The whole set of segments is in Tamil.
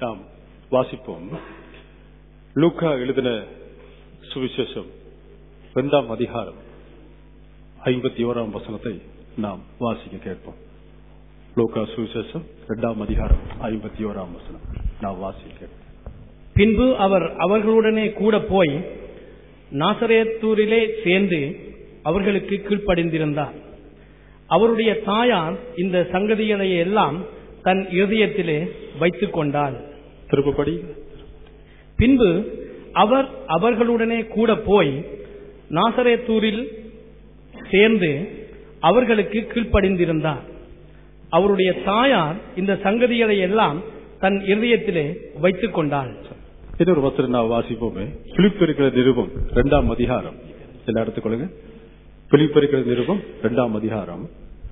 நாம் வாசிப்போம் லூக்கா எழுதின சுவிசேஷம் இரண்டாம் அதிகாரம் ஐம்பத்தி ஓராம் வசனத்தை நாம் வாசிக்க கேட்போம் லூக்கா சுவிசேஷம் இரண்டாம் அதிகாரம் ஐம்பத்தி ஓராம் வசனம் நாம் வாசிக்க கேட்போம் பின்பு அவர் அவர்களுடனே கூட போய் நாசரேத்தூரிலே சேர்ந்து அவர்களுக்கு கீழ்ப்படிந்திருந்தார் அவருடைய தாயார் இந்த சங்கதிகளை எல்லாம் தன் இருதயத்திலே வைத்துக் கொண்டாள் திருப்பப்படி பின்பு அவர் அவர்களுடனே கூட போய் நாசரேத்தூரில் சேர்ந்து அவர்களுக்கு கீழ்ப்படிந்திருந்தார் அவருடைய தாயார் இந்த சங்கதிகளை எல்லாம் தன் இருதயத்திலே வைத்துக் கொண்டாள் இன்னொரு வசனம் நான் வாசிப்போமே பிலிப்பிருக்கிற நிருபம் இரண்டாம் அதிகாரம் எல்லாம் எடுத்துக்கொள்ளுங்க பிலிப்பிருக்கிற நிருபம் இரண்டாம் அதிகாரம்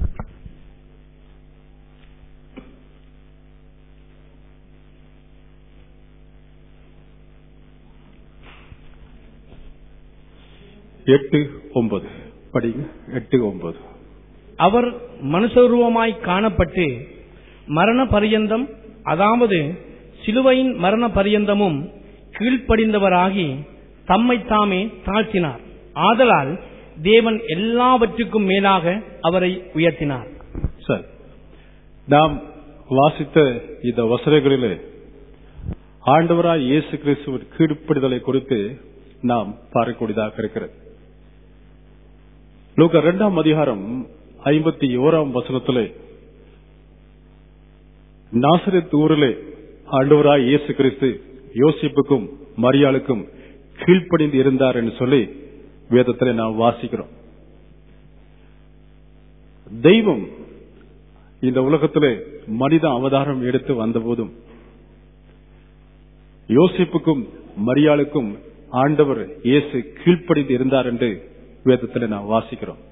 எட்டு ஒன்பது படிங்க எட்டு ஒன்பது அவர் மனுஷரூபமாய் காணப்பட்டு மரண பரியந்தம் அதாவது சிலுவையின் மரண பரியந்தமும் கீழ்ப்படிந்தவராகி தம்மை தாமே தாழ்த்தினார் ஆதலால் தேவன் எல்லாவற்றுக்கும் மேலாக அவரை உயர்த்தினார் சரி நாம் வாசித்த இந்த வசனங்களிலே ஆண்டவராய் இயேசு கிறிஸ்துவின் கீழ்ப்படிதலை குறித்து நாம் பார்க்கக்கூடியதாக இருக்கிறது லூக்கா இரண்டாம் அதிகாரம் ஐம்பத்தி ஓராம் வசனத்திலே நாசரத் ஊரிலே ஆண்டவராய் இயேசு கிறிஸ்து யோசிப்புக்கும் மரியாளுக்கும் கீழ்ப்படிந்து இருந்தார் என்று சொல்லி வேதத்திலே நாம் வாசிக்கிறோம் தெய்வம் இந்த உலகத்திலே மனித அவதாரம் எடுத்து வந்தபோதும் யோசிப்புக்கும் மரியாளுக்கும் ஆண்டவர் இயேசு கீழ்ப்படிந்து இருந்தார் என்று வேதத்தில் நாம் வாசிக்கிறோம்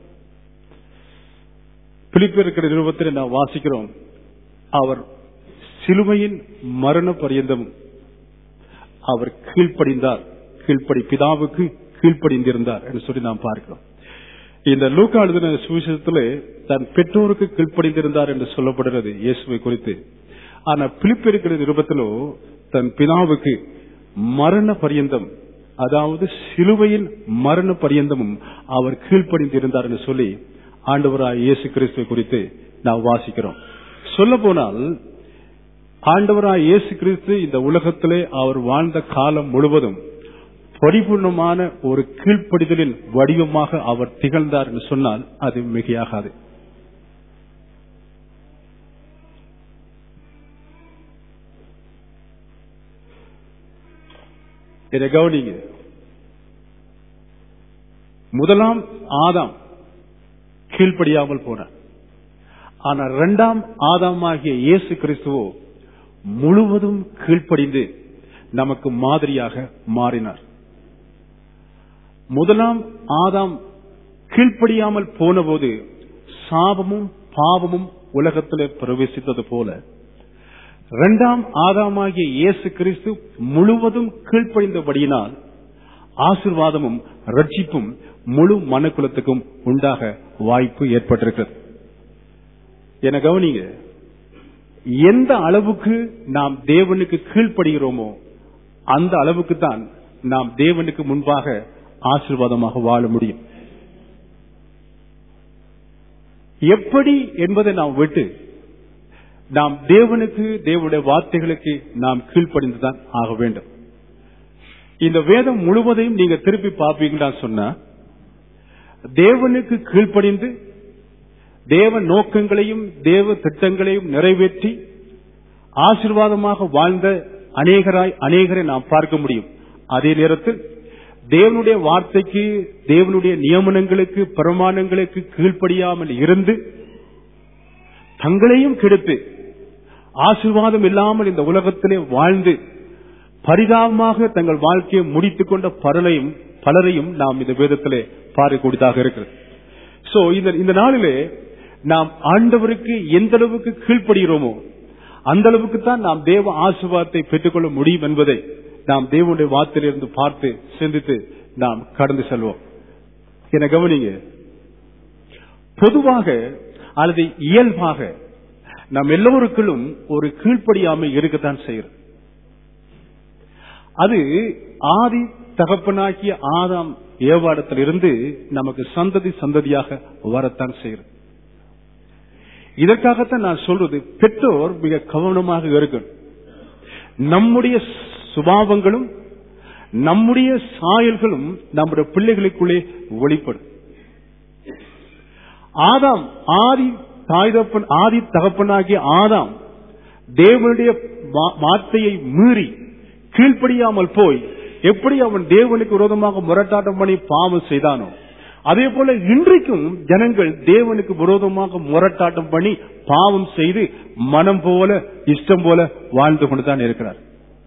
பிலிப்பு இருக்கிற நிறுவத்தில் நாம் வாசிக்கிறோம் அவர் சிலுவையின் மரண பரியந்தம் அவர் கீழ்ப்படிந்தார் கீழ்ப்படி பிதாவுக்கு கீழ்ப்படிந்திருந்தார் என்று சொல்லி நாம் பார்க்கிறோம் இந்த லூக்கா எழுதின சுவிசேஷத்திலே தன் பெற்றோருக்கு கீழ்ப்படிந்திருந்தார் என்று சொல்லப்படுகிறது இயேசுவை குறித்து ஆனா பிலிப்பு இருக்கிற நிருபத்திலோ தன் பிதாவுக்கு மரண பரியந்தம் அதாவது சிலுவையின் மரண பரியந்தமும் அவர் கீழ்ப்படிந்திருந்தார் என்று சொல்லி ஆண்டவராய் இயேசு கிறிஸ்துவை குறித்து நாம் வாசிக்கிறோம் சொல்ல போனால் ஆண்டவராய் இயேசு கிறிஸ்து இந்த உலகத்திலே அவர் வாழ்ந்த காலம் முழுவதும் பரிபூர்ணமான ஒரு கீழ்ப்படிதலின் வடிவமாக அவர் திகழ்ந்தார் என்று சொன்னால் அது மிகையாகாது இதை கவனிங்க முதலாம் ஆதாம் கீழ்ப்படியாமல் போனார் ஆனா இரண்டாம் ஆதாமாகிய இயேசு கிறிஸ்துவோ முழுவதும் கீழ்ப்படிந்து நமக்கு மாதிரியாக மாறினார் முதலாம் ஆதாம் கீழ்ப்படியாமல் போனபோது சாபமும் பாவமும் உலகத்திலே பிரவேசித்தது போல இரண்டாம் ஆதாமாகிய இயேசு கிறிஸ்து முழுவதும் கீழ்ப்படிந்தபடியினால் ஆசிர்வாதமும் ரட்சிப்பும் முழு மனக்குலத்துக்கும் உண்டாக வாய்ப்பு ஏற்பட்டிருக்கிறது என கவனிங்க எந்த அளவுக்கு நாம் தேவனுக்கு கீழ்ப்படுகிறோமோ அந்த அளவுக்கு தான் நாம் தேவனுக்கு முன்பாக ஆசிர்வாதமாக வாழ முடியும் எப்படி என்பதை நாம் விட்டு நாம் தேவனுக்கு தேவனுடைய வார்த்தைகளுக்கு நாம் கீழ்ப்படிந்துதான் ஆக வேண்டும் இந்த வேதம் முழுவதையும் நீங்க திருப்பி பார்ப்பீங்களா சொன்னா தேவனுக்கு கீழ்ப்படிந்து தேவ நோக்கங்களையும் தேவ திட்டங்களையும் நிறைவேற்றி ஆசிர்வாதமாக வாழ்ந்த அநேகராய் அநேகரை நாம் பார்க்க முடியும் அதே நேரத்தில் தேவனுடைய வார்த்தைக்கு தேவனுடைய நியமனங்களுக்கு பிரமாணங்களுக்கு கீழ்ப்படியாமல் இருந்து தங்களையும் கெடுத்து ஆசிர்வாதம் இல்லாமல் இந்த உலகத்திலே வாழ்ந்து பரிதாபமாக தங்கள் வாழ்க்கையை முடித்துக் கொண்ட பலரையும் பலரையும் நாம் இந்த வேதத்திலே பார்க்கக்கூடியதாக இருக்கிறது சோ இந்த இந்த நாளிலே நாம் ஆண்டவருக்கு எந்த அளவுக்கு கீழ்ப்படுகிறோமோ அந்த அளவுக்கு தான் நாம் தேவ ஆசிர்வாதத்தை பெற்றுக்கொள்ள முடியும் என்பதை நாம் தேவனுடைய வார்த்தையிலிருந்து பார்த்து சிந்தித்து நாம் கடந்து செல்வோம் என கவனிங்க பொதுவாக அல்லது இயல்பாக நம் எல்லோருக்குள்ளும் ஒரு கீழ்ப்படியாமை இருக்கத்தான் செய்கிறது அது ஆதி தகப்பனாகிய ஆதாம் ஏவாடத்திலிருந்து நமக்கு சந்ததி சந்ததியாக வரத்தான் செய்கிறது இதற்காகத்தான் நான் சொல்றது பெற்றோர் மிக கவனமாக இருக்கணும் நம்முடைய சுபாவங்களும் நம்முடைய சாயல்களும் நம்முடைய பிள்ளைகளுக்குள்ளே வெளிப்படும் ஆதாம் ஆதி தாய்தப்பன் ஆதி தகப்பனாகிய ஆதாம் தேவனுடைய வா- வார்த்தையை மீறி கீழ்ப்படியாமல் போய் எப்படி அவன் தேவனுக்கு விரோதமாக முரட்டாட்டம் பண்ணி பாவம் செய்தானோ அதே போல இன்றைக்கும் ஜனங்கள் தேவனுக்கு விரோதமாக முரட்டாட்டம் பண்ணி பாவம் செய்து மனம் போல இஷ்டம் போல வாழ்ந்து கொண்டுதான் இருக்கிறார்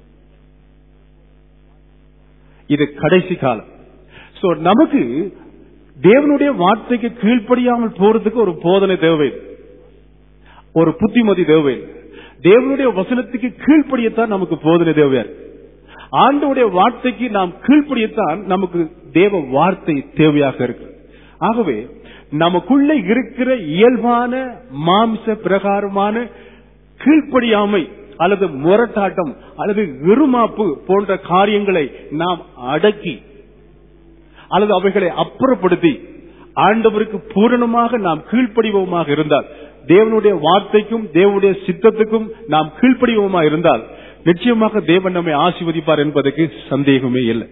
இது கடைசி காலம் சோ நமக்கு தேவனுடைய வார்த்தைக்கு கீழ்ப்படியாமல் போறதுக்கு ஒரு போதனை தேவை ஒரு புத்திமதி தேவை தேவனுடைய வசனத்துக்கு கீழ்ப்படியத்தான் நமக்கு போதனை தேவையா இருக்கு. ஆண்டவருடைய வார்த்தைக்கு நாம் கீழ்ப்படியத்தான் நமக்கு தேவ வார்த்தை தேவையாக இருக்கு ஆகவே நமக்குள்ள இருக்கிற இயல்பான மாம்ச பிரகாரமான கீழ்ப்படியாமை அல்லது முரட்டாட்டம் அல்லது இருமாப்பு போன்ற காரியங்களை நாம் அடக்கி அல்லது அவைகளை அப்புறப்படுத்தி ஆண்டவருக்கு பூரணமாக நாம் கீழ்ப்படிவோமாக இருந்தால் தேவனுடைய வார்த்தைக்கும் தேவனுடைய சித்தத்துக்கும் நாம் கீழ்ப்படிவோமா இருந்தால் நிச்சயமாக தேவன் நம்மை ஆசீர்வதிப்பார் என்பதற்கு சந்தேகமே இல்லை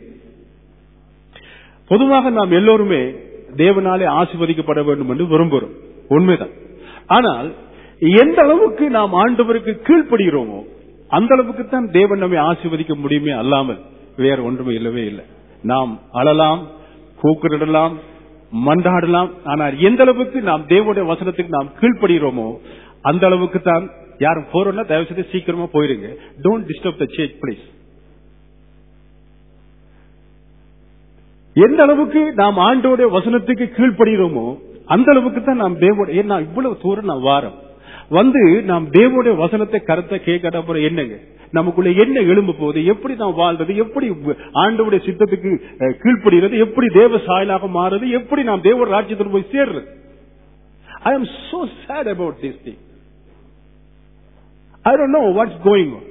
பொதுவாக நாம் எல்லோருமே தேவனாலே ஆசீர்வதிக்கப்பட வேண்டும் என்று விரும்புகிறோம் உண்மைதான் ஆனால் எந்த அளவுக்கு நாம் ஆண்டவருக்கு கீழ்ப்படுகிறோமோ அந்த அளவுக்கு தான் தேவன் நம்மை ஆசீர்வதிக்க முடியுமே அல்லாமல் வேற ஒன்றுமே இல்லவே இல்லை நாம் அழலாம் கூக்குரிடலாம் மன்றாடலாம் ஆனால் எந்த அளவுக்கு நாம் தேவனுடைய வசனத்துக்கு நாம் கீழ்ப்படுகிறோமோ அந்த அளவுக்கு தான் யாரும் போறோம்னா தயவு செய்து சீக்கிரமா போயிருங்க don't disturb the change please எந்த அளவுக்கு நாம் ஆண்டோடைய வசனத்துக்கு கீழ்ப்படுகிறோமோ அந்த அளவுக்கு தான் நாம் தேவோட ஏன்னா இவ்வளவு தூரம் நான் வாரம் வந்து நாம் தேவோடைய வசனத்தை கருத்தை கேட்கற அப்புறம் என்னங்க நமக்குள்ள என்ன எழும்பு போகுது எப்படி நாம் வாழ்றது எப்படி ஆண்டவுடைய சித்தத்துக்கு அஹ், கீழ்ப்படுகிறது எப்படி தேவ சாயலாக மாறுறது எப்படி நாம் தேவோட ராஜ்யத்தில் போய் சேர்றது I am so sad about this thing I don't know what's going on.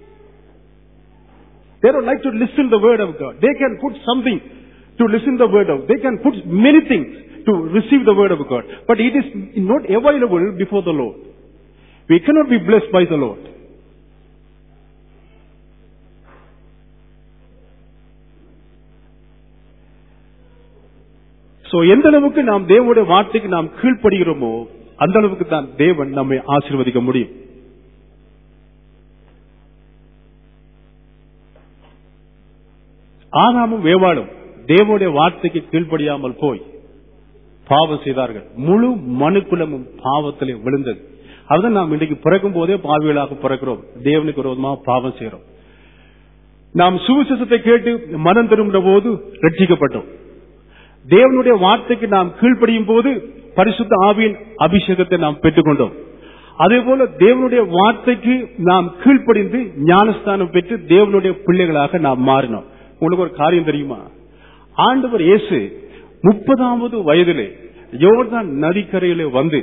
They don't like to listen the word of God. They can put something to listen the word of. They can put many things to receive the word of God. But it is not available before the Lord. We cannot be blessed by the Lord. So எந்த அளவுக்கு நாம் தேவனுடைய வார்த்தைக்கு நாம் கீழ்ப்படுகிறோமோ அந்த அளவுக்கு தான் தேவன் நம்மை ஆசீர்வதிக்க முடியும் ஆனாமும் வேவாளும் தேவனுடைய வார்த்தைக்கு கீழ்ப்படியாமல் போய் பாவம் செய்தார்கள் முழு மனுக்குலமும் பாவத்திலே விழுந்தது அதுதான் நாம் இன்றைக்கு பிறக்கும் போதே பாவிகளாக பிறக்கிறோம் தேவனுக்கு விரோதமாக பாவம் செய்கிறோம் நாம் சுவிசேஷத்தை கேட்டு மனம் திரும்பின போது ரட்சிக்கப்பட்டோம் தேவனுடைய வார்த்தைக்கு நாம் கீழ்ப்படியும் போது பரிசுத்த ஆவியின் அபிஷேகத்தை நாம் பெற்றுக்கொண்டோம் அதே போல தேவனுடைய வார்த்தைக்கு நாம் கீழ்ப்படிந்து ஞானஸ்தானம் பெற்று தேவனுடைய பிள்ளைகளாக நாம் மாறினோம் உங்களுக்கு ஒரு காரியம் தெரியுமா ஆண்டவர் இயேசு முப்பதாவது வயதிலே யோர்தான் நதிக்கரையிலே வந்து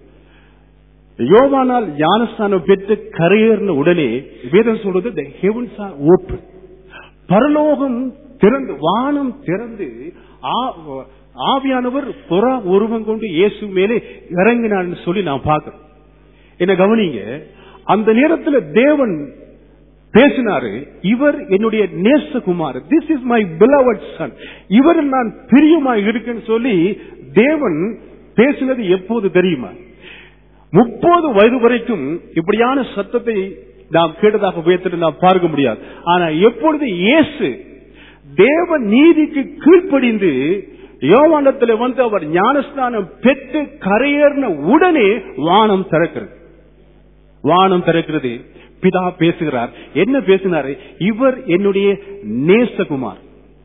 யோவானால் ஞானஸ்தானம் பெற்று கரையேறின உடனே வேதம் சொல்றது the heavens are open பரலோகம் திறந்து வானம் திறந்து ஆ- ஆவியானவர் புறா உருவம் கொண்டு இயேசு மேலே இறங்கினார்னு சொல்லி நான் பார்க்கிறோம் என்ன கவனிங்க அந்த நேரத்தில் தேவன் பேசினாரு இவர் என்னுடைய நேசகுமார் this is my beloved son இவர் நான் பிரியமாய் இருக்கேன்னு சொல்லி தேவன் பேசினது எப்போது தெரியுமா முப்பது வயது வரைக்கும் இப்படியான சத்தத்தை நாம் கேட்டதாக உயர்த்திட்டு நாம் பார்க்க முடியாது ஆனா எப்பொழுது இயேசு தேவ நீதிக்கு கீழ்ப்படிந்து யோவானத்தில் வந்து அவர் ஞானஸ்நானம் பெற்று கரையேறின உடனே வானம் திறக்கிறது வானம் திறக்கிறது பிதா பேசுகிறார் என்ன பேசினாரு இவர் என்னுடைய நேசகுமார்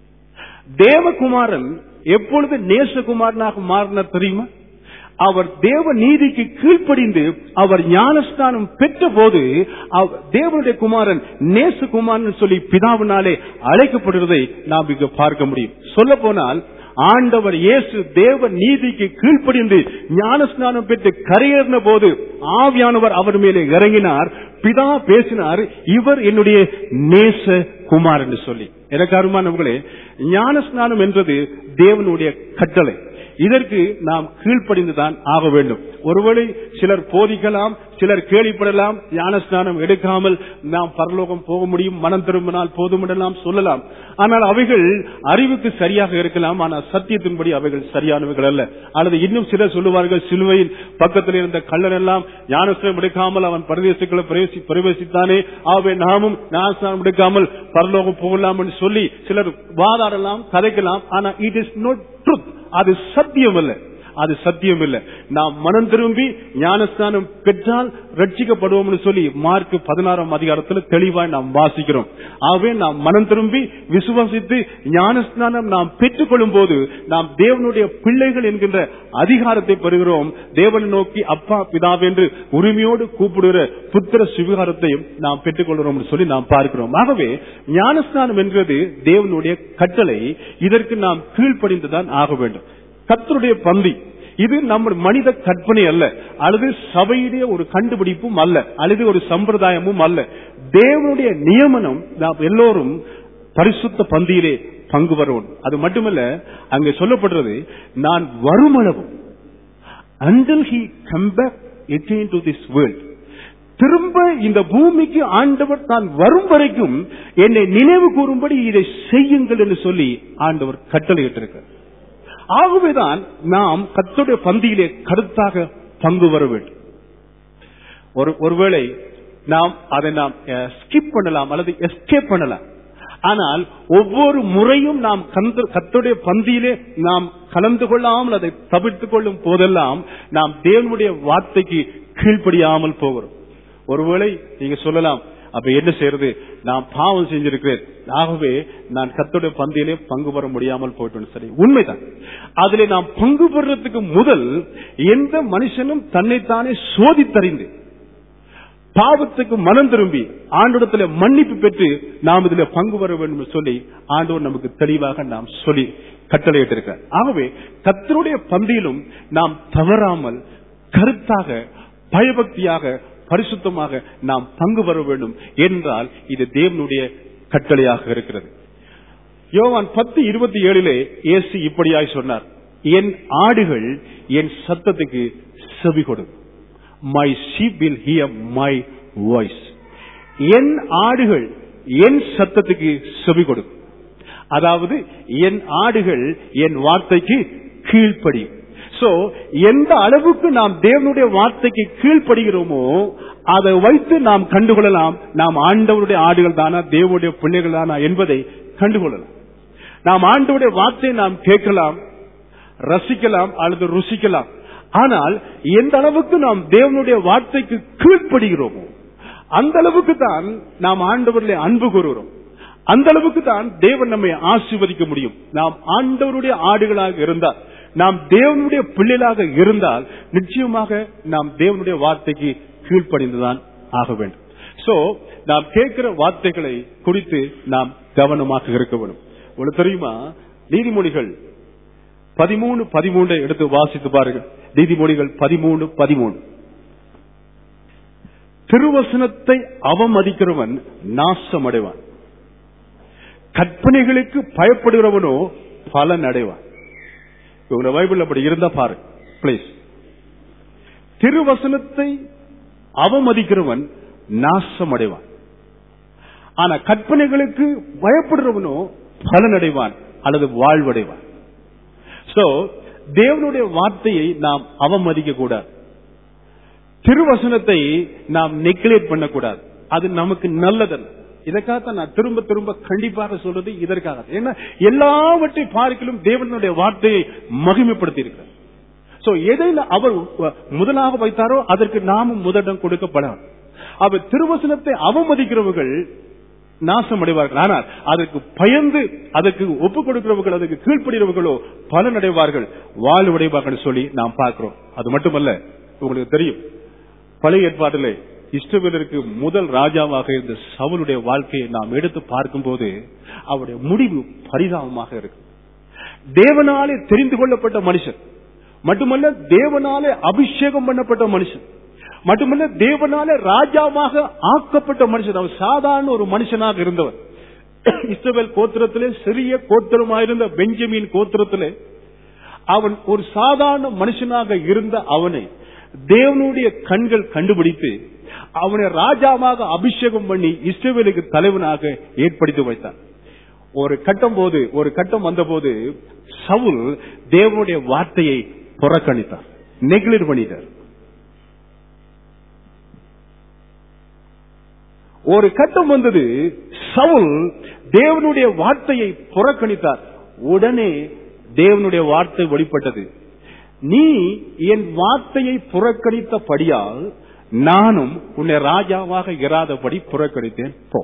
தேவகுமாரன் எப்பொழுது நேசகுமாரனாக மாறினார் தெரியுமா அவர் தேவ நீதிக்கு கீழ்ப்படிந்து அவர் ஞானஸ்தானம் பெற்ற போது அவ- தேவனுடைய குமாரன் நேசகுமாரன் சொல்லி பிதாவினாலே அழைக்கப்படுவதை நாம் இங்கு பார்க்க முடியும் சொல்ல போனால் ஆண்டவர் இயேசு தேவ நீதிக்கு கீழ்ப்படிந்து ஞானஸ்நானம் பெற்று கரையேறின போது ஆவியானவர் அவர் மேலே இறங்கினார் பிதா பேசினார் இவர் என்னுடைய நேச குமார் என்று சொல்லி எனக்கு அருமானவர்களே ஞான ஸ்நானம் என்றது தேவனுடைய கட்டளை இதற்கு நாம் கீழ்ப்படிந்துதான் ஆக வேண்டும் ஒருவேளை சிலர் போதிக்கலாம் சிலர் கேள்விப்படலாம் ஞானஸ்நானம் எடுக்காமல் நாம் பரலோகம் போக முடியும் மனம் திரும்பினால் போதுமிடலாம் சொல்லலாம் ஆனால் அவைகள் அறிவுக்கு சரியாக இருக்கலாம் ஆனால் சத்தியத்தின்படி அவைகள் சரியானவைகள் அல்ல அல்லது இன்னும் சிலர் சொல்லுவார்கள் சிலுவையின் பக்கத்தில் இருந்த கள்ளன் எல்லாம் ஞானஸ்நானம் எடுக்காமல் அவன் பரதேசங்களை பிரவேசி பிரவேசித்தானே ஆகவே நாமும் ஞானஸ்நானம் எடுக்காமல் பரலோகம் போகலாம் என்று சொல்லி சிலர் வாதாடலாம் கதைக்கலாம் ஆனா இட் இஸ் நோட் ட்ருத் அது சத்தியம் அல்ல அது சத்தியம் இல்ல நாம் மனம் திரும்பி ஞானஸ்தானம் பெற்றால் ரட்சிக்கப்படுவோம் சொல்லி மார்க் பதினாறாம் அதிகாரத்தில் தெளிவாய் நாம் வாசிக்கிறோம் ஆகவே நாம் மனம் திரும்பி விசுவாசித்து ஞானஸ்நானம் நாம் பெற்றுக் கொள்ளும் போது நாம் தேவனுடைய பிள்ளைகள் என்கின்ற அதிகாரத்தை பெறுகிறோம் தேவனை நோக்கி அப்பா பிதாவென்று உரிமையோடு கூப்பிடுகிற புத்திர சுவிகாரத்தையும் நாம் பெற்றுக் கொள்கிறோம் சொல்லி நாம் பார்க்கிறோம் ஆகவே ஞானஸ்நானம் என்கிறது தேவனுடைய கட்டளை இதற்கு நாம் கீழ்ப்படிந்துதான் ஆக வேண்டும் கத்தருடைய பந்தி இது நம்ம மனித கற்பனை அல்ல அல்லது சபையுடைய ஒரு கண்டுபிடிப்பும் அல்ல அல்லது ஒரு சம்பிரதாயமும் அல்ல தேவனுடைய நியமனம் நாம் எல்லோரும் பரிசுத்த பந்தியிலே பங்கு வருவோம் அது மட்டுமல்ல அங்கே சொல்லப்படுறது நான் வருமளவும் until he come back again to this world திரும்ப இந்த பூமிக்கு ஆண்டவர் தான் வரும் வரைக்கும் என்னை நினைவு கூறும்படி இதை செய்யுங்கள் என்று சொல்லி ஆண்டவர் கட்டளையிட்டிருக்கிறார் ஆகவேதான் நாம் கத்துடைய பந்தியிலே கருத்தாக பங்கு வர வேண்டும் ஒரு ஒருவேளை நாம் அதை நாம் ஸ்கிப் பண்ணலாம் அல்லது எஸ்கேப் பண்ணலாம் ஆனால் ஒவ்வொரு முறையும் நாம் கத்துடைய பந்தியிலே நாம் கலந்து கொள்ளாமல் அதை தவிர்த்துக் கொள்ளும் போதெல்லாம் நாம் தேவனுடைய வார்த்தைக்கு கீழ்ப்படியாமல் போகிறோம் ஒருவேளை நீங்க சொல்லலாம் அப்ப என்ன செய்யறது நான் பாவம் செஞ்சிருக்கிறேன் ஆகவே நான் கத்தோடைய பந்தியிலே பங்கு பெற முடியாமல் போயிட்டேன் சரி உண்மைதான் அதிலே நாம் பங்கு பெறதுக்கு முதல் எந்த மனுஷனும் தன்னைத்தானே சோதித்தறிந்து பாவத்துக்கு மனம் திரும்பி ஆண்டோடத்துல மன்னிப்பு பெற்று நாம் இதுல பங்கு பெற வேண்டும் சொல்லி ஆண்டவர் நமக்கு தெளிவாக நாம் சொல்லி கட்டளையிட்டிருக்கிறார் ஆகவே கத்தருடைய பந்தியிலும் நாம் தவறாமல் கருத்தாக பயபக்தியாக பரிசுத்தமாக நாம் பங்கு பெற வேண்டும் என்றால் இது தேவனுடைய கட்டளையாக இருக்கிறது யோவான் பத்து இருபத்தி ஏழிலே இயேசு இப்படியாய் சொன்னார் என் ஆடுகள் என் சத்தத்துக்கு செவி கொடு my sheep will hear my voice என் ஆடுகள் என் சத்தத்துக்கு செவி கொடு அதாவது என் ஆடுகள் என் வார்த்தைக்கு கீழ்ப்படியும் சோ எந்த அளவுக்கு நாம் தேவனுடைய வார்த்தைக்கு கீழ்ப்படுகிறோமோ அதை வைத்து நாம் கண்டுகொள்ளலாம் நாம் ஆண்டவருடைய ஆடுகள் தானா தேவனுடைய பிள்ளைகள் தானா என்பதை கண்டுகொள்ளலாம் நாம் ஆண்டவருடைய வார்த்தையை நாம் கேட்கலாம் ரசிக்கலாம் அல்லது ருசிக்கலாம் ஆனால் எந்த அளவுக்கு நாம் தேவனுடைய வார்த்தைக்கு கீழ்ப்படுகிறோமோ அந்த அளவுக்கு தான் நாம் ஆண்டவரிலே அன்பு கூறுகிறோம் அந்த அளவுக்கு தான் தேவன் நம்மை ஆசீர்வதிக்க முடியும் நாம் ஆண்டவருடைய ஆடுகளாக இருந்தால் நாம் தேவனுடைய பிள்ளைகளாக இருந்தால் நிச்சயமாக நாம் தேவனுடைய வார்த்தைக்கு கீழ்ப்படிந்துதான் ஆக வேண்டும் சோ நாம் கேட்கிற வார்த்தைகளை குறித்து நாம் கவனமாக இருக்க வேண்டும் உங்களுக்கு தெரியுமா நீதிமொழிகள் பதிமூணு பதிமூன்றை எடுத்து வாசித்து பாருங்கள் நீதிமொழிகள் பதிமூணு பதிமூணு திருவசனத்தை அவமதிக்கிறவன் நாசம் அடைவான் கற்பனைகளுக்கு பயப்படுகிறவனோ பலன் அடைவான் உங்க பைபிள் அப்படி இருந்தா பாரு பிளீஸ் திருவசனத்தை அவமதிக்கிறவன் நாசம் அடைவான் ஆனா கற்பனைகளுக்கு பயப்படுறவனோ பலன் அடைவான் அல்லது வாழ்வடைவான் சோ தேவனுடைய வார்த்தையை நாம் அவமதிக்க கூடாது திருவசனத்தை நாம் நெக்லேட் பண்ணக்கூடாது அது நமக்கு நல்லதல்ல இதற்காக நான் திரும்ப திரும்ப கண்டிப்பாக சொல்றது இதற்காக ஏன்னா எல்லாவற்றை பார்க்கலும் தேவனுடைய வார்த்தையை மகிமைப்படுத்தி இருக்கிறார் சோ எதை அவர் முதலாக வைத்தாரோ அதற்கு நாமும் முதலிடம் கொடுக்கப்படாது அவர் திருவசனத்தை அவமதிக்கிறவர்கள் நாசம் அடைவார்கள் ஆனால் அதற்கு பயந்து அதற்கு ஒப்புக் கொடுக்கிறவர்கள் அதற்கு கீழ்ப்படுகிறவர்களோ பலன் அடைவார்கள் வாழ்வடைவார்கள் சொல்லி நாம் பார்க்கிறோம் அது மட்டுமல்ல உங்களுக்கு தெரியும் பழைய ஏற்பாட்டிலே இஸ்ரவேலருக்கு முதல் ராஜாவாக இருந்த சவுளுடைய வாழ்க்கையை நாம் எடுத்து பார்க்கும்போது அவருடைய முடிவு பரிதாபமாக இருக்கு தேவனாலே தெரிந்து கொள்ளப்பட்ட மனுஷன் மட்டுமல்ல தேவனாலே அபிஷேகம் பண்ணப்பட்ட மனுஷன் மட்டுமல்ல தேவனாலே ராஜாவாக ஆக்கப்பட்ட மனுஷன் அவர் சாதாரண ஒரு மனுஷனாக இருந்தவர் இஸ்ரவேல் கோத்திரத்திலே சிறிய கோத்திரமாயிருந்த பெஞ்சமின் கோத்திரத்திலே அவன் ஒரு சாதாரண மனுஷனாக இருந்த அவனை தேவனுடைய கண்கள் கண்டுபிடித்து அவனை ராஜாவாக அபிஷேகம் பண்ணி இஸ்ரவேலுக்கு தலைவனாக ஏற்படுத்தி வைத்தான் ஒரு கட்டம் போது ஒரு கட்டம் வந்தபோது சவுல் தேவனுடைய வார்த்தையை புறக்கணித்தார் நெக்லெக்ட் பண்ணிட்டார் ஒரு கட்டம் வந்தது சவுல் தேவனுடைய வார்த்தையை புறக்கணித்தார் உடனே தேவனுடைய வார்த்தை வெளிப்பட்டது நீ என் வார்த்தையை புறக்கணித்தபடியால் நானும் உன்னை ராஜாவாக இராதபடி புறக்கணித்தேன் போ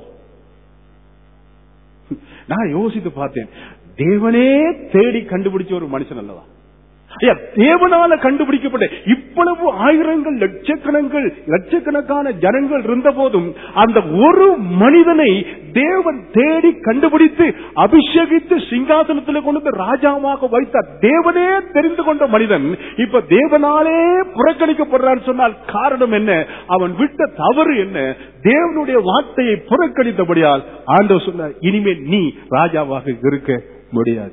நான் யோசித்து பார்த்தேன் தேவனே தேடி கண்டுபிடிச்ச ஒரு மனுஷன் அல்லவா ஐயா, தேவனால கண்டுபிடிக்கப்பட்ட இவ்வளவு ஆயிரங்கள் லட்சக்கணங்கள் லட்சக்கணக்கான ஜனங்கள் இருந்த போதும் அந்த ஒரு மனிதனை தேவன் தேடி கண்டுபிடித்து அபிஷேகித்து சிங்காசனத்தில் கொண்டு வந்து ராஜாவாக வைத்தார் தேவனே தெரிந்து கொண்ட மனிதன் இப்ப தேவனாலே புறக்கணிக்கப்படுறான்னு சொன்னால் காரணம் என்ன அவன் விட்ட தவறு என்ன தேவனுடைய வார்த்தையை புறக்கணித்தபடியால் ஆண்டவர் சொன்னார் இனிமேல் நீ ராஜாவாக இருக்க முடியாது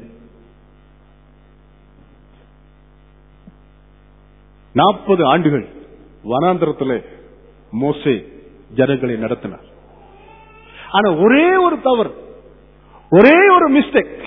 நாற்பது ஆண்டுகள் வனாந்திரத்தில் மோசே ஜனங்களை நடத்தினார் ஆனா ஒரே ஒரு தவறு ஒரே ஒரு மிஸ்டேக்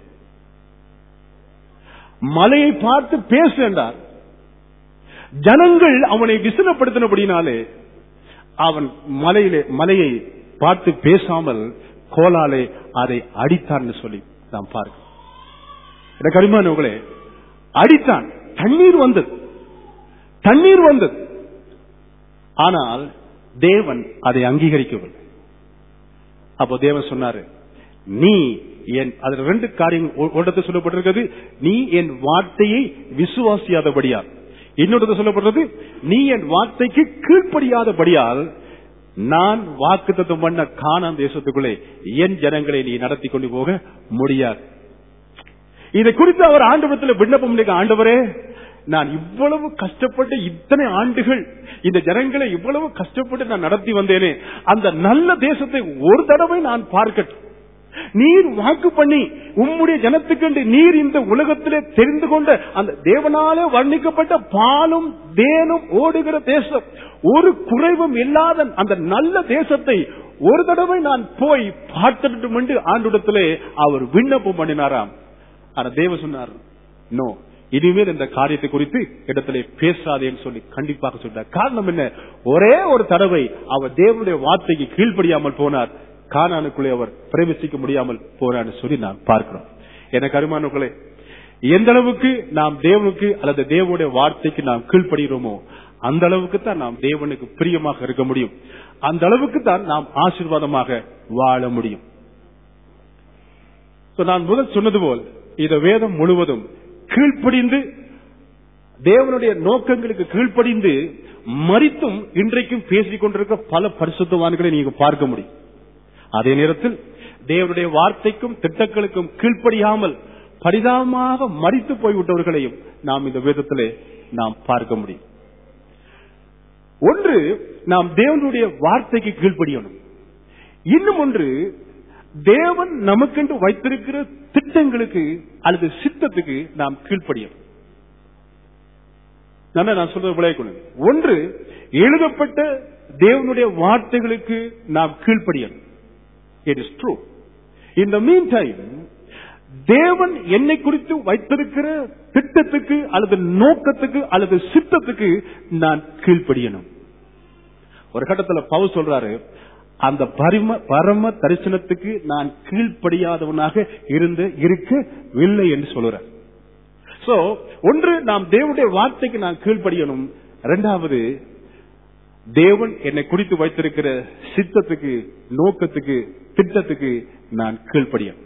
மலையை பார்த்து பேசு என்றார் ஜனங்கள் அவனை விசனப்படுத்தினபடினாலே அவன் மலையிலே மலையை பார்த்து பேசாமல் கோலாலே அதை அடித்தான்னு சொல்லி நாம் பார்க்கிறோம் எனக்கு அருமானவர்களே அடித்தான் தண்ணீர் வந்தது தண்ணீர் வந்தது ஆனால் தேவன் அதை அங்கீகரிக்கவில்லை அப்போ தேவன் சொன்னாரு நீ என் அதுல ரெண்டு காரியம் ஒன்றத்தை சொல்லப்பட்டிருக்கிறது நீ என் வார்த்தையை விசுவாசியாதபடியால் இன்னொரு சொல்லப்படுறது நீ என் வார்த்தைக்கு கீழ்ப்படியாதபடியால் நான் வாக்குத்தத்தம் பண்ண காணான் தேசத்துக்குள்ளே என் ஜனங்களை நீ நடத்தி கொண்டு போக முடியாது இதை குறித்து அவர் ஆண்டவரத்தில் விண்ணப்பம் பண்ணிக்க, ஆண்டவரே நான் இவ்வளவு கஷ்டப்பட்டு இத்தனை ஆண்டுகள் இந்த ஜனங்களை இவ்வளவு கஷ்டப்பட்டு நான் நடத்தி வந்தேனே அந்த நல்ல தேசத்தை ஒரு தடவை நான் பார்க்கட்டும் நீர் வாக்கு பண்ணி உம்முடைய ஜனத்துக்கென்று நீர் இந்த உலகத்திலே தெரிந்து கொண்ட அந்த தேவனாலே வர்ணிக்கப்பட்ட பாலும் தேனும் ஓடுகிற தேசம் ஒரு குறைவும் இல்லாத அந்த நல்ல தேசத்தை ஒரு தடவை நான் போய் பார்த்துட்டும் என்று ஆண்டுடத்திலே அவர் விண்ணப்பம் பண்ணினாராம் ஆனா தேவ சொன்னார் நோ இனிமேல் இந்த காரியத்தை குறித்து இடத்திலே பேசாதேன்னு சொல்லி கண்டிப்பாக சொன்னார் காரணம் என்ன ஒரே ஒரு தடவை அவர் தேவனுடைய வார்த்தைக்கு கீழ்ப்படியாமல் போனார் கானானுக்குள்ளே அவர் பிரவேசிக்க முடியாமல் போனார்னு சொல்லி நான் பார்க்கிறோம் எனக்கு அருமானுக்குள்ளே எந்த அளவுக்கு நாம் தேவனுக்கு அல்லது தேவனுடைய வார்த்தைக்கு நாம் கீழ்ப்படுகிறோமோ அந்த அளவுக்கு தான் நாம் தேவனுக்கு பிரியமாக இருக்க முடியும் அந்த அளவுக்கு தான் நாம் ஆசீர்வாதமாக வாழ முடியும் So, நான் முதல் சொன்னது போல் இந்த வேதம் முழுவதும் கீழ்ப்படிந்து தேவனுடைய நோக்கங்களுக்கு கீழ்ப்படிந்து மறித்தும் இன்றைக்கும் பேசிக் கொண்டிருக்க பல பரிசுத்தவான்களை நீங்க பார்க்க முடியும் அதே நேரத்தில் தேவனுடைய வார்த்தைக்கும் திட்டங்களுக்கும் கீழ்ப்படியாமல் பரிதாபமாக மறித்து போய்விட்டவர்களையும் நாம் இந்த வேதத்திலே நாம் பார்க்க முடியும் ஒன்று நாம் தேவனுடைய வார்த்தைக்கு கீழ்ப்படியணும் இன்னும் ஒன்று தேவன் நமக்கென்று வைத்திருக்கிற திட்டங்களுக்கு அல்லது சித்தத்துக்கு நாம் கீழ்ப்படியணும் நல்லா நான் சொல்றது விளையாடணும் ஒன்று எழுதப்பட்ட தேவனுடைய வார்த்தைகளுக்கு நாம் கீழ்ப்படியணும் it is true in the mean time தேவன் என்னை குறித்து வைத்திருக்கிற திட்டத்துக்கு அல்லது நோக்கத்துக்கு அல்லது சித்தத்துக்கு நான் கீழ்ப்படியணும் ஒரு கட்டத்துல பவு சொல்றாரு அந்த பரிம பரம தரிசனத்துக்கு நான் கீழ்ப்படியாதவனாக இருந்து இருக்கவில்லை என்று சொல்றார் சோ ஒன்று நாம் தேவனுடைய வார்த்தைக்கு நான் கீழ்ப்படியணும் இரண்டாவது தேவன் என்னை குறித்து வைத்திருக்கிற சித்தத்துக்கு நோக்கத்துக்கு திட்டத்துக்கு நான் கீழ்ப்படியணும்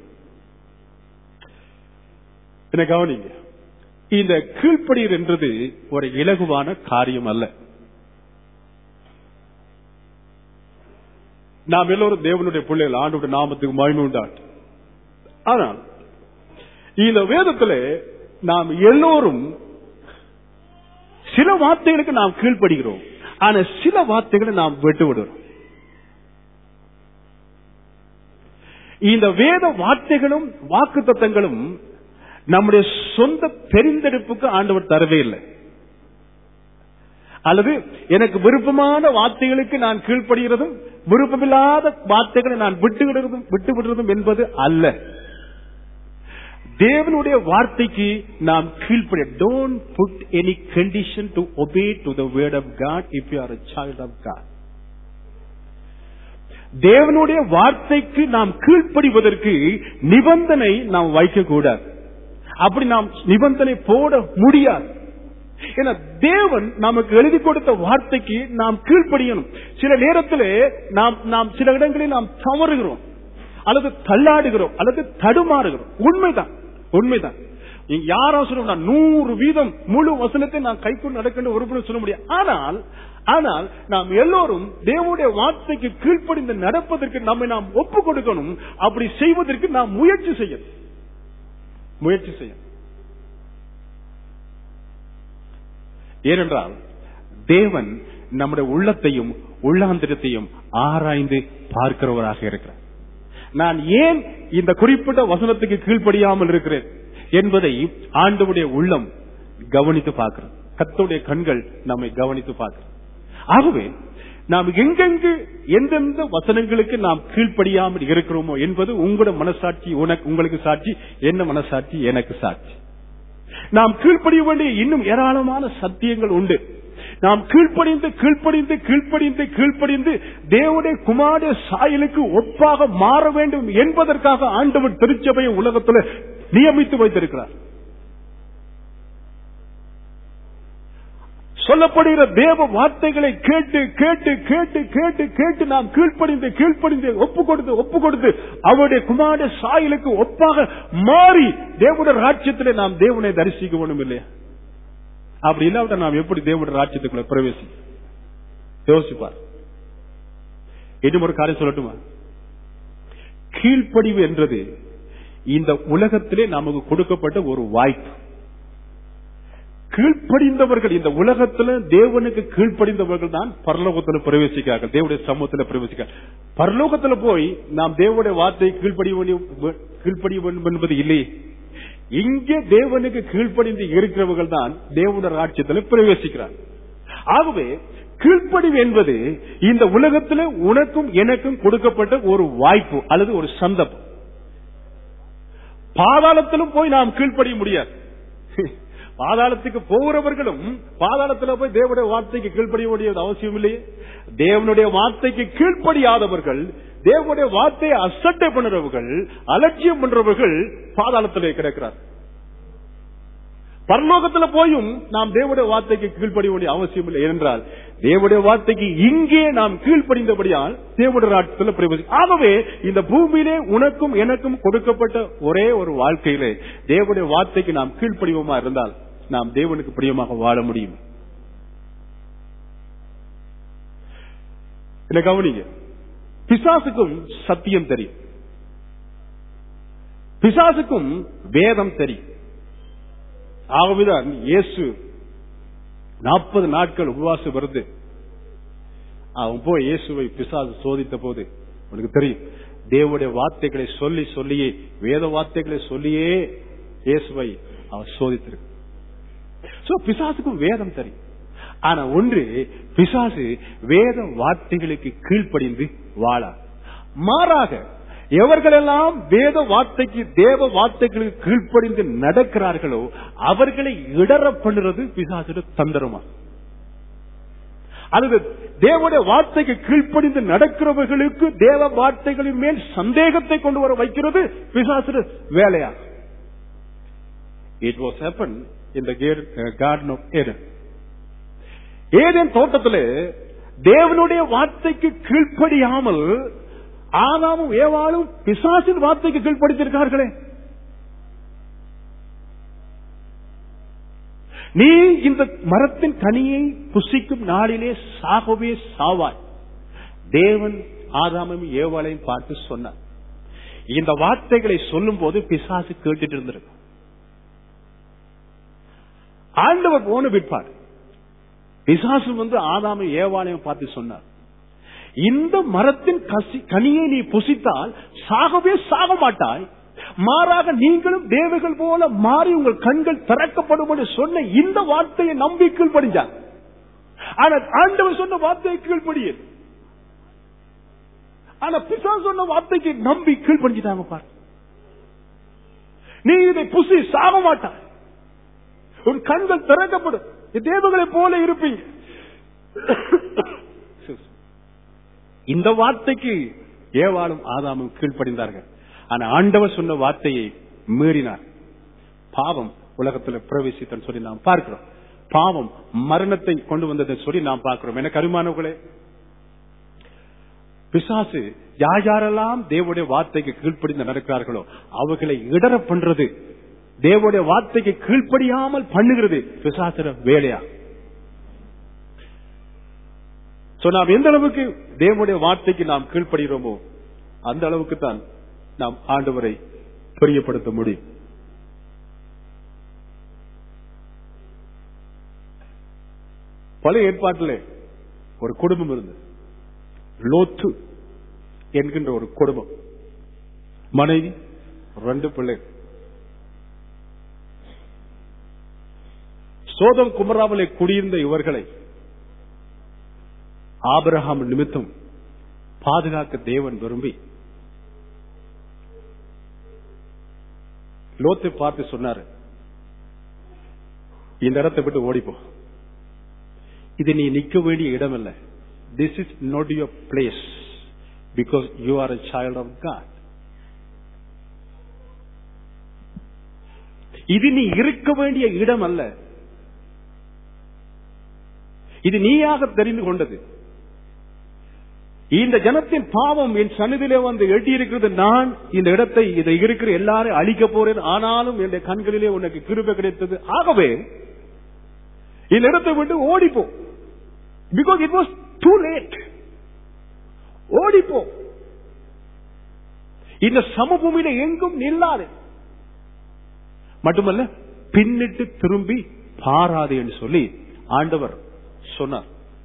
என்ன கவனிங்க இந்த கீழ்ப்படியர் என்றது ஒரு இலகுவான காரியம் அல்ல நாம் எல்லோரும் தேவனுடைய பிள்ளைகள் ஆண்டோட நாமத்துக்கு மகிமை உண்டாட்டு ஆனால் இந்த வேதத்துல நாம் எல்லோரும் சில வார்த்தைகளுக்கு நாம் கீழ்ப்படுகிறோம் ஆனா சில வார்த்தைகளை நாம் விட்டு விடுறோம் இந்த வேத வார்த்தைகளும் வாக்கு தத்தங்களும் நம்முடைய சொந்த தெரிந்தெடுப்புக்கு ஆண்டவர் தரவே இல்லை அல்லது எனக்கு விருப்பமான வார்த்தைகளுக்கு நான் கீழ்ப்படுகிறதும் விருப்பமில்லாத வார்த்தைகளை நான் விட்டு விடுறதும் விட்டு விடுறதும் என்பது அல்ல தேவனுடைய வார்த்தைக்கு நாம் கீழ்ப்படிய don't put any condition to obey to the word of God if you are a child of God தேவனுடைய வார்த்தைக்கு நாம் கீழ்ப்படிவதற்கு நிபந்தனை நாம் வைக்கக்கூடாது அப்படி நாம் நிபந்தனை போட முடியாது ஏன்னா தேவன் நமக்கு எழுதி கொடுத்த வார்த்தைக்கு நாம் கீழ்ப்படியணும் சில நேரத்தில் நாம் நாம் சில இடங்களில் நாம் தவறுகிறோம் அல்லது தள்ளாடுகிறோம் அல்லது தடுமாறுகிறோம் உண்மைதான் உண்மைதான் நீங்க யாரோ சொல்ல நூறு வீதம் முழு வசனத்தை நான் கைக்குள் நடக்கின்ற ஒரு சொல்ல முடியாது ஆனால் ஆனால் நாம் எல்லோரும் தேவனுடைய வார்த்தைக்கு கீழ்ப்படிந்து நடப்பதற்கு நம்மை நாம் ஒப்பு கொடுக்கணும் அப்படி செய்வதற்கு நாம் முயற்சி செய்யணும் முயற்சி செய்யணும் ஏனென்றால் தேவன் நம்முடைய உள்ளத்தையும் உள்ளாந்திரத்தையும் ஆராய்ந்து பார்க்கிறவராக இருக்கிறார் நான் ஏன் இந்த குறிப்பிட்ட வசனத்துக்கு கீழ்ப்படியாமல் இருக்கிறேன் என்பதை ஆண்டவுடைய உள்ளம் கவனித்து பார்க்கிறோம் கத்தோடைய கண்கள் நம்மை கவனித்து பார்க்கிறோம் ஆகவே நாம் எங்கெங்கு எந்தெந்த வசனங்களுக்கு நாம் கீழ்ப்படியாமல் இருக்கிறோமோ என்பது உங்களோட மனசாட்சி உனக்கு உங்களுக்கு சாட்சி என்ன மனசாட்சி எனக்கு சாட்சி நாம் கீழ்ப்படிய வேண்டிய இன்னும் ஏராளமான சத்தியங்கள் உண்டு நாம் கீழ்ப்படிந்து கீழ்ப்படிந்து கீழ்ப்படிந்து கீழ்ப்படிந்து தேவனுடைய குமார சாயலுக்கு ஒப்பாக மாற வேண்டும் என்பதற்காக ஆண்டவர் திருச்சபையை உலகத்தில் நியமித்து வைத்திருக்கிறார் சொல்லப்படுகிற தேவ வார்த்தைகளை கேட்டு கேட்டு கேட்டு கேட்டு கேட்டு நாம் கீழ்ப்படிந்து கீழ்ப்படிந்து ஒப்பு கொடுத்து ஒப்பு கொடுத்து அவருடைய குமார சாயலுக்கு ஒப்பாக மாறி தேவனுடைய ராட்சியத்திலே நாம் தேவனை தரிசிக்க வேண்டும் இல்லையா அப்படி இல்லாவிட்ட நாம் எப்படி தேவனுடைய ராட்சியத்துக்குள்ள பிரவேசி யோசிப்பார் இன்னும் ஒரு காரியம் சொல்லட்டுமா கீழ்ப்படிவு என்றது இந்த உலகத்திலே நமக்கு கொடுக்கப்பட்ட ஒரு வாய்ப்பு கீழ்ப்படிந்தவர்கள் இந்த உலகத்துல தேவனுக்கு கீழ்ப்படிந்தவர்கள் தான் பரலோகத்தில் பிரவேசிக்கிறார்கள் தேவனுடைய சமூகத்தில் பிரவேசிக்கிறார் பரலோகத்துல போய் நாம் தேவனுடைய வார்த்தை கீழ்ப்படிய வேண்டிய கீழ்ப்படிய வேண்டும் என்பது இல்லை இங்கே தேவனுக்கு கீழ்ப்படிந்து இருக்கிறவர்கள் தான் தேவனுடைய ராட்சியத்தில் பிரவேசிக்கிறார் ஆகவே கீழ்ப்படிவு என்பது இந்த உலகத்தில் உனக்கும் எனக்கும் கொடுக்கப்பட்ட ஒரு வாய்ப்பு அல்லது ஒரு சந்தர்ப்பம் பாதாளத்திலும் போய் நாம் கீழ்ப்படிய முடியாது பாதாளத்துக்கு போகிறவர்களும் பாதாளத்தில் போய் தேவனுடைய வார்த்தைக்கு கீழ்ப்படிய வேண்டியது அவசியம் இல்லையே தேவனுடைய வார்த்தைக்கு கீழ்ப்படியாதவர்கள் தேவனுடைய வார்த்தையை அசட்டை பண்ணுறவர்கள் அலட்சியம் பண்றவர்கள் பாதாளத்திலே கிடக்கிறார் பரலோகத்தில் போயும் நாம் தேவனுடைய வார்த்தைக்கு கீழ்ப்படிய வேண்டிய அவசியம் இல்லை என்றால் தேவனுடைய வார்த்தைக்கு இங்கே நாம் கீழ்ப்படிந்தபடியால் தேவனுடைய ராட்சத்தில் பிரவேசி ஆகவே இந்த பூமியிலே உனக்கும் எனக்கும் கொடுக்கப்பட்ட ஒரே ஒரு வாழ்க்கையிலே தேவனுடைய வார்த்தைக்கு நாம் கீழ்ப்படிவோமா இருந்தால் நாம் தேவனுக்கு பிரியமாக வாழ முடியும் என்ன கவனிங்க பிசாசுக்கும் சத்தியம் தெரியும் பிசாசுக்கும் வேதம் தெரியும் ஆகவேதான் இயேசு நாற்பது நாட்கள் உபவாசம் வருது அவன் போய் இயேசுவை பிசாசு சோதித்த போது உனக்கு தெரியும் தேவனுடைய வார்த்தைகளை சொல்லி சொல்லியே வேத வார்த்தைகளை சொல்லியே இயேசுவை அவன் சோதித்திருக்கு சோ பிசாசுக்கும் வேதம் தெரியும் ஆனா ஒன்று பிசாசு வேத வார்த்தைகளுக்கு கீழ்ப்படிந்து வாழா மாறாக எவர்களெல்லாம் வேத வார்த்தைக்கு தேவ வார்த்தைகளுக்கு கீழ்ப்படிந்து நடக்கிறார்களோ அவர்களை இடர பண்ணுறது பிசாசுட தந்திரமா அல்லது தேவனுடைய வார்த்தைக்கு கீழ்ப்படிந்து நடக்கிறவர்களுக்கு தேவ வார்த்தைகளின் மேல் சந்தேகத்தை கொண்டு வர வைக்கிறது பிசாசுட வேலையா இட் வாஸ் ஹேப்பன் இந்த கார்டன் ஆஃப் ஏதன் ஏதேன் தோட்டத்தில் தேவனுடைய வார்த்தைக்கு கீழ்ப்படியாமல் ஆதாமும் ஏவாளும் பிசாசின் வார்த்தைக்கு கீழ்ப்படுத்திருக்கார்களே நீ இந்த மரத்தின் கனியை புசிக்கும் நாளிலே சாகவே சாவாய் தேவன் ஆதாமும் ஏவாளையும் பார்த்து சொன்னார் இந்த வார்த்தைகளை சொல்லும் போது பிசாசு கேட்டுட்டு இருந்திருக்கும் ஆண்டவர் போன விற்பார் பிசாசு வந்து ஆதாம ஏவாளையும் பார்த்து சொன்னார் இந்த மரத்தின் கசி கனியை நீ புசித்தால் சாகவே சாக மாட்டாய் மாறாக நீங்களும் தேவர்கள் போல மாறி உங்கள் கண்கள் திறக்கப்படும் என்று சொன்ன இந்த வார்த்தையை நம்பி கீழ்ப்படிஞ்சார் ஆனா ஆண்டவர் சொன்ன வார்த்தையை கீழ்ப்படியது ஆனா பிசா சொன்ன வார்த்தைக்கு நம்பி கீழ்ப்படிஞ்சிட்டாங்க பாரு நீ இதை புசி சாக மாட்டாய் உன் கண்கள் திறக்கப்படும் நீ தேவர்களை போல இருப்பீங்க இந்த வார்த்தைக்கு ஏவாளும் ஆதாமும் கீழ்ப்படிந்தார்கள் ஆனா ஆண்டவர் சொன்ன வார்த்தையை மீறினார் பாவம் உலகத்தில் பிரவேசித்தன்னு சொல்லி நாம் பார்க்கிறோம் பாவம் மரணத்தை கொண்டு வந்ததை சொல்லி நாம் பார்க்கிறோம் எனக்கு அருமானவர்களே பிசாசு யார் யாரெல்லாம் தேவனுடைய வார்த்தைக்கு கீழ்ப்படிந்து நடக்கிறார்களோ அவர்களை இடர பண்றது தேவனுடைய வார்த்தைக்கு கீழ்ப்படியாமல் பண்ணுகிறது பிசாசுர வேலையா சோ நாம் எந்த அளவுக்கு தேவனுடைய வார்த்தைக்கு நாம் கீழ்ப்படுகிறோமோ அந்த அளவுக்கு தான் நாம் ஆண்டவரை பிரியப்படுத்த முடியும் பல ஏற்பாட்டில் ஒரு குடும்பம் இருந்தது லோத்து என்கின்ற ஒரு குடும்பம் மனைவி ரெண்டு பிள்ளை சோதம் குமராவிலே குடியிருந்த இவர்களை ஆபிரகாம் நிமித்தம் பாதுகாக்க தேவன் விரும்பி லோத்தை பார்த்து சொன்னாரு இந்த இடத்தை விட்டு ஓடிப்போ இது நீ நிக்க வேண்டிய இடம் இல்ல this is not your place because you are a child of God இது நீ இருக்க வேண்டிய இடம் அல்ல இது நீயாக தெரிந்து கொண்டது இந்த ஜனத்தின் பாவம் என் சன்னிதிலே வந்து எட்டி இருக்கிறது நான் இந்த இடத்தை இதை இருக்கிற எல்லாரும் அழிக்க போறேன் ஆனாலும் என் கண்களிலே உனக்கு கிருபை கிடைத்தது ஆகவே இந்த இடத்தை விட்டு ஓடிப்போ because it was too late ஓடிப்போ இந்த சமபூமியில எங்கும் நில்லாது மட்டுமல்ல பின்னிட்டு திரும்பி பாராது என்று சொல்லி ஆண்டவர் சொன்னார்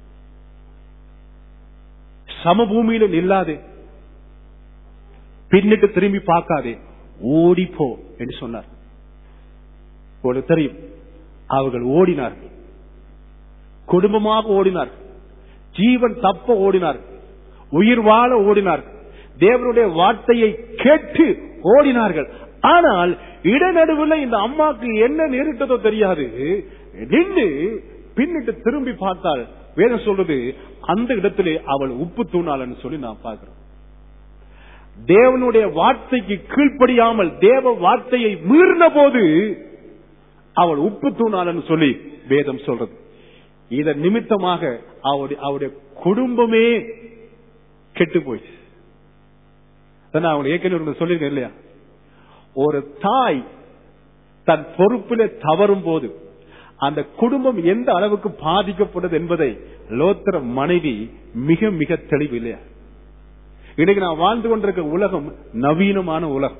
சமபூமியில நில்லாதே பின்னிட்டு திரும்பி பார்க்காதே ஓடிப்போ என்று சொன்னார் உங்களுக்கு தெரியும் அவர்கள் ஓடினார்கள் குடும்பமாக ஓடினார்கள் ஜீவன் தப்ப ஓடினார்கள் உயிர் வாழ ஓடினார்கள் தேவனுடைய வார்த்தையை கேட்டு ஓடினார்கள் ஆனால் இடநடுவில் இந்த அம்மாக்கு என்ன நேரிட்டதோ தெரியாது நின்று பின்னிட்டு திரும்பி பார்த்தால் வேதம் சொல்றது அந்த இடத்திலே அவள் உப்பு தூணாளன்னு சொல்லி நான் பார்க்கிறோம் தேவனுடைய வார்த்தைக்கு கீழ்ப்படியாமல் தேவ வார்த்தையை மீறின போது அவள் உப்பு தூணாளன்னு சொல்லி வேதம் சொல்றது இதன் நிமித்தமாக அவருடைய அவருடைய குடும்பமே கெட்டு போயிடுச்சு நான் அவங்க ஏற்கனவே சொல்லியிருக்கேன் இல்லையா ஒரு தாய் தன் பொறுப்பிலே தவறும் போது அந்த குடும்பம் எந்த அளவுக்கு பாதிக்கப்படுது என்பதை லோத்திர மனைவி மிக மிக தெளிவு இல்லையா இன்னைக்கு நான் வாழ்ந்து கொண்டிருக்க உலகம் நவீனமான உலகம்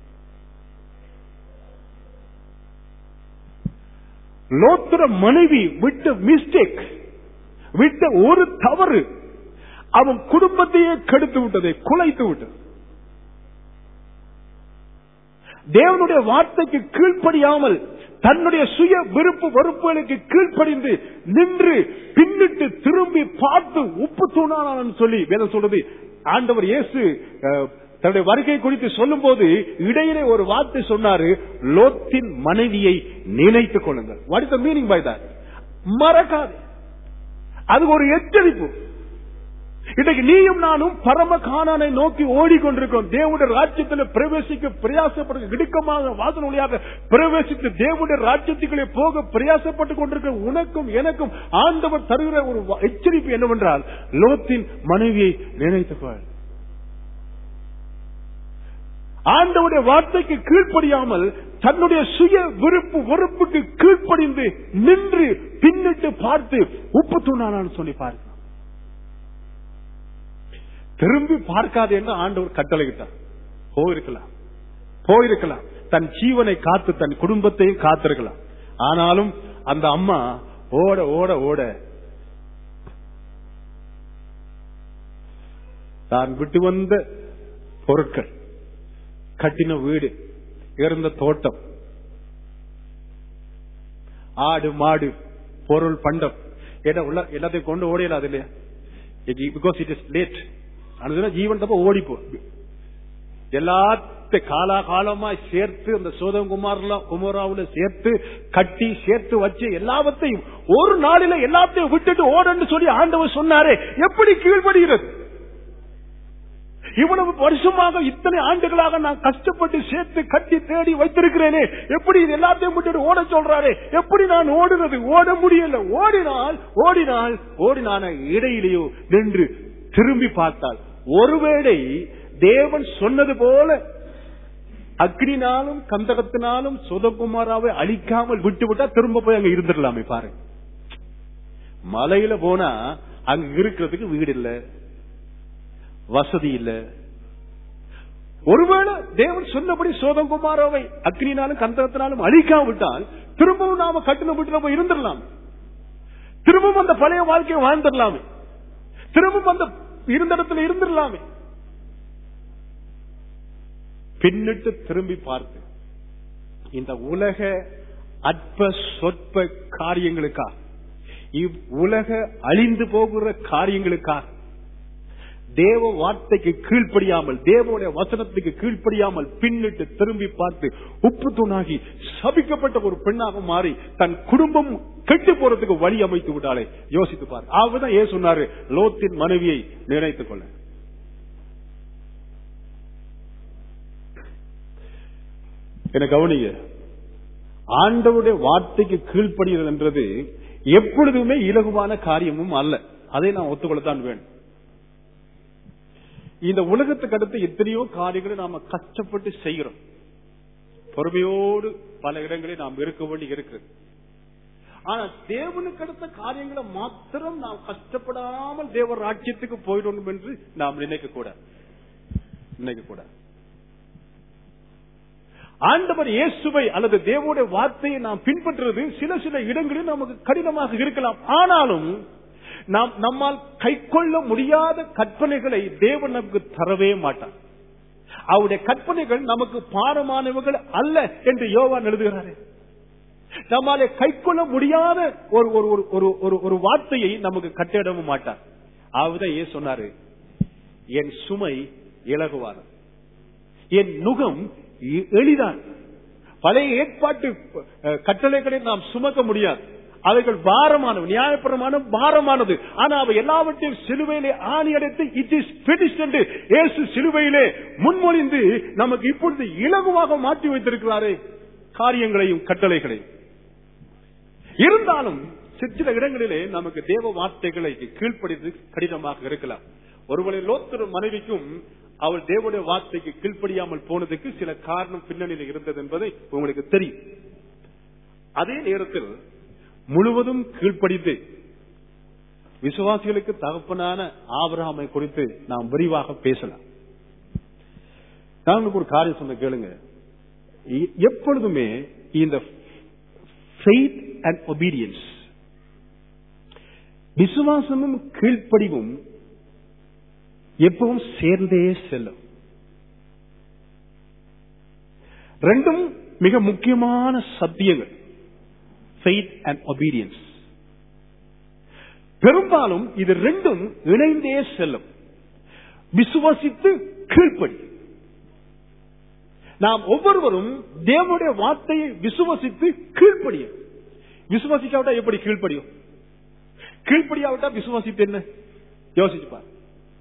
லோத்திர மனைவி விட்ட மிஸ்டேக் விட்ட ஒரு தவறு அவன் குடும்பத்தையே கெடுத்து விட்டதை குலைத்து விட்டது தேவனுடைய வார்த்தைக்கு கீழ்ப்படியாமல் தன்னுடைய சுய விருப்பு வெறுப்புகளுக்கு கீழ்ப்படிந்து நின்று பின்னிட்டு திரும்பி பார்த்து உப்பு தூணானான்னு சொல்லி வேதம் சொல்றது ஆண்டவர் இயேசு அஹ், தன்னுடைய வருகை குறித்து சொல்லும் போது இடையிலே ஒரு வார்த்தை சொன்னாரு லோத்தின் மனைவியை நினைத்துக் கொள்ளுங்கள் what is meaning by that மறக்காது அது ஒரு எச்சரிப்பு இன்றைக்கு நீயும் நானும் பரம காணானை நோக்கி ஓடிக்கொண்டிருக்கிறோம் தேவனுடைய ராஜ்யத்தில் பிரவேசிக்க பிரயாசப்பட்டு இடுக்கமாக வாசல் வழியாக பிரவேசித்து தேவனுடைய ராஜ்யத்துக்குள்ளே போக பிரயாசப்பட்டுக் கொண்டிருக்கிற உனக்கும் எனக்கும் ஆண்டவர் தருகிற ஒரு வ- எச்சரிப்பு என்னவென்றால் லோத்தின் மனைவியை நினைத்துப்பாள் ஆண்டவுடைய வார்த்தைக்கு கீழ்ப்படியாமல் தன்னுடைய சுய விருப்பு வெறுப்புக்கு கீழ்ப்படிந்து நின்று பின்னிட்டு பார்த்து உப்பு தூணானான்னு சொல்லி பார்க்க திரும்பி பார்க்காது என்று ஆண்டவர் கட்டளையிட்டார் போயிருக்கலாம் போயிருக்கலாம் தன் ஜீவனை காத்து தன் குடும்பத்தையும் காத்திருக்கலாம் ஆனாலும் அந்த அம்மா ஓட ஓட ஓட தான் விட்டு வந்த பொருட்கள் கட்டின வீடு இருந்த தோட்டம் ஆடு மாடு பொருள் பண்டம் ஏன்னா உள்ள எல்லாத்தையும் கொண்டு ஓடியலாது இல்லையா பிகாஸ் இட் இஸ் லேட் அதுதான் ஜீவன் தப்ப ஓடிப்போ எல்லாத்த காலா காலமா சேர்த்து அந்த சோதம் குமார்ல குமாராவுல சேர்த்து கட்டி சேர்த்து வச்சு எல்லாவற்றையும் ஒரு நாளில எல்லாத்தையும் விட்டுட்டு ஓடன்னு சொல்லி ஆண்டவர் சொன்னாரே எப்படி கீழ்படுகிறது இவ்வளவு வருஷமாக இத்தனை ஆண்டுகளாக நான் கஷ்டப்பட்டு சேர்த்து கட்டி தேடி வைத்திருக்கிறேனே எப்படி இது எல்லாத்தையும் விட்டுட்டு ஓட சொல்றாரே எப்படி நான் ஓடுறது ஓட முடியல ஓடினால் ஓடினால் ஓடினான இடையிலேயோ நின்று திரும்பி பார்த்தால் ஒருவேளை தேவன் சொன்னது போல அக்னினாலும் கந்தகத்தினாலும் சுதகுமாராவை அழிக்காமல் விட்டு விட்டா திரும்ப போய் அங்க இருந்துடலாமே பாருங்க மலையில போனா அங்க இருக்கிறதுக்கு வீடு இல்ல வசதி இல்ல ஒருவேளை தேவன் சொன்னபடி சோதகுமாராவை அக்னினாலும் கந்தகத்தினாலும் அழிக்காவிட்டால் திரும்பவும் நாம கட்டின வீட்டுல போய் இருந்துடலாம் திரும்பவும் அந்த பழைய வாழ்க்கையை வாழ்ந்துடலாமே திரும்பவும் அந்த இருந்த இடத்துல இருந்துடலாமே பின்னிட்டு திரும்பி பார்த்து இந்த உலக அற்ப சொற்ப காரியங்களுக்கா இவ்வுலக அழிந்து போகிற காரியங்களுக்கா தேவ வார்த்தைக்கு கீழ்ப்படியாமல் தேவனுடைய வசனத்துக்கு கீழ்ப்படியாமல் பின்னிட்டு திரும்பி பார்த்து உப்பு தூணாகி சபிக்கப்பட்ட ஒரு பெண்ணாக மாறி தன் குடும்பம் கெட்டு போறதுக்கு வழி அமைத்து விட்டாலே யோசித்து பாரு அவதான் ஏன் சொன்னாரு லோத்தின் மனைவியை நினைத்துக் கொள்ள என கவனிங்க ஆண்டவுடைய வார்த்தைக்கு கீழ்ப்படுகிறது என்றது எப்பொழுதுமே இலகுவான காரியமும் அல்ல அதை நான் ஒத்துக்கொள்ளத்தான் வேண்டும் இந்த உலகத்துக்கு அடுத்து எத்தனையோ காரியங்களை நாம கஷ்டப்பட்டு செய்கிறோம் பொறுமையோடு பல இடங்களில் நாம் இருக்க வேண்டி இருக்கிறது ஆனா தேவனுக்கு அடுத்த காரியங்களை மாத்திரம் நாம் கஷ்டப்படாமல் தேவ ராஜ்யத்துக்கு போயிடணும் என்று நாம் நினைக்க கூடாது நினைக்க கூடாது ஆண்டவர் இயேசுவை அல்லது தேவனுடைய வார்த்தையை நாம் பின்பற்றுறது சில சில இடங்களில் நமக்கு கடினமாக இருக்கலாம் ஆனாலும் நாம் நம்மால் கைக்கொள்ள முடியாத கற்பனைகளை தேவன் நமக்கு தரவே மாட்டார் அவருடைய கற்பனைகள் நமக்கு பாரமானவர்கள் அல்ல என்று யோவான் எழுதுகிறாரே நம்மாலே கைக்கொள்ள முடியாத ஒரு ஒரு ஒரு- ஒரு ஒரு ஒரு வார்த்தையை நமக்கு கட்டிடவும் மாட்டார் அவதான் ஏன் சொன்னாரு என் சுமை இலகுவானது என் நுகம் எ- எளிதான் பழைய ஏற்பாட்டு அஹ், கட்டளைகளை நாம் சுமக்க முடியாது அவைகள் பாரமானது நியாயப்பிரமாணம் பாரமானது ஆனா அவை எல்லாவற்றையும் சிலுவையிலே ஆணி அடைத்து இட் இஸ் பினிஷ்ட் என்று இயேசு சிலுவையிலே முன்மொழிந்து நமக்கு இப்பொழுது இலகுவாக மாற்றி வைத்திருக்கிறாரே காரியங்களையும் கட்டளைகளையும் இருந்தாலும் சில இடங்களிலே நமக்கு தேவ வார்த்தைகளை கீழ்ப்படிந்து கடினமாக இருக்கலாம் ஒருவரை லோத்தர் மனைவிக்கும் அவள் தேவனுடைய வார்த்தைக்கு கீழ்ப்படியாமல் போனதுக்கு சில காரணம் பின்னணியில் இருந்தது என்பதை உங்களுக்கு தெரியும் அதே நேரத்தில் முழுவதும் கீழ்ப்படிந்து விசுவாசிகளுக்கு தகப்பனான ஆபிரகாமை குறித்து நாம் விரிவாக பேசலாம் நான் உங்களுக்கு ஒரு காரியம் சொன்ன கேளுங்க எ- எப்பொழுதுமே இந்த faith அண்ட் obedience விசுவாசமும் கீழ்ப்படிவும் எப்பவும் சேர்ந்தே செல்லும் ரெண்டும் மிக முக்கியமான சத்தியங்கள் faith அண்ட் obedience பெரும்பாலும் இது ரெண்டும் இணைந்தே செல்லும் விசுவாசித்து கீழ்ப்படி நாம் ஒவ்வொருவரும் தேவனுடைய வார்த்தையை விசுவசித்து கீழ்ப்படியும் விசுவாசிக்காவிட்டா எப்படி கீழ்ப்படியும் கீழ்ப்படியாவிட்டா விசுவாசித்து என்ன யோசிச்சு பார்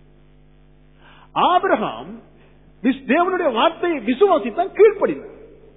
ஆபிரகாம் விஸ்- தேவனுடைய வார்த்தையை விசுவாசித்தான் கீழ்ப்படினார்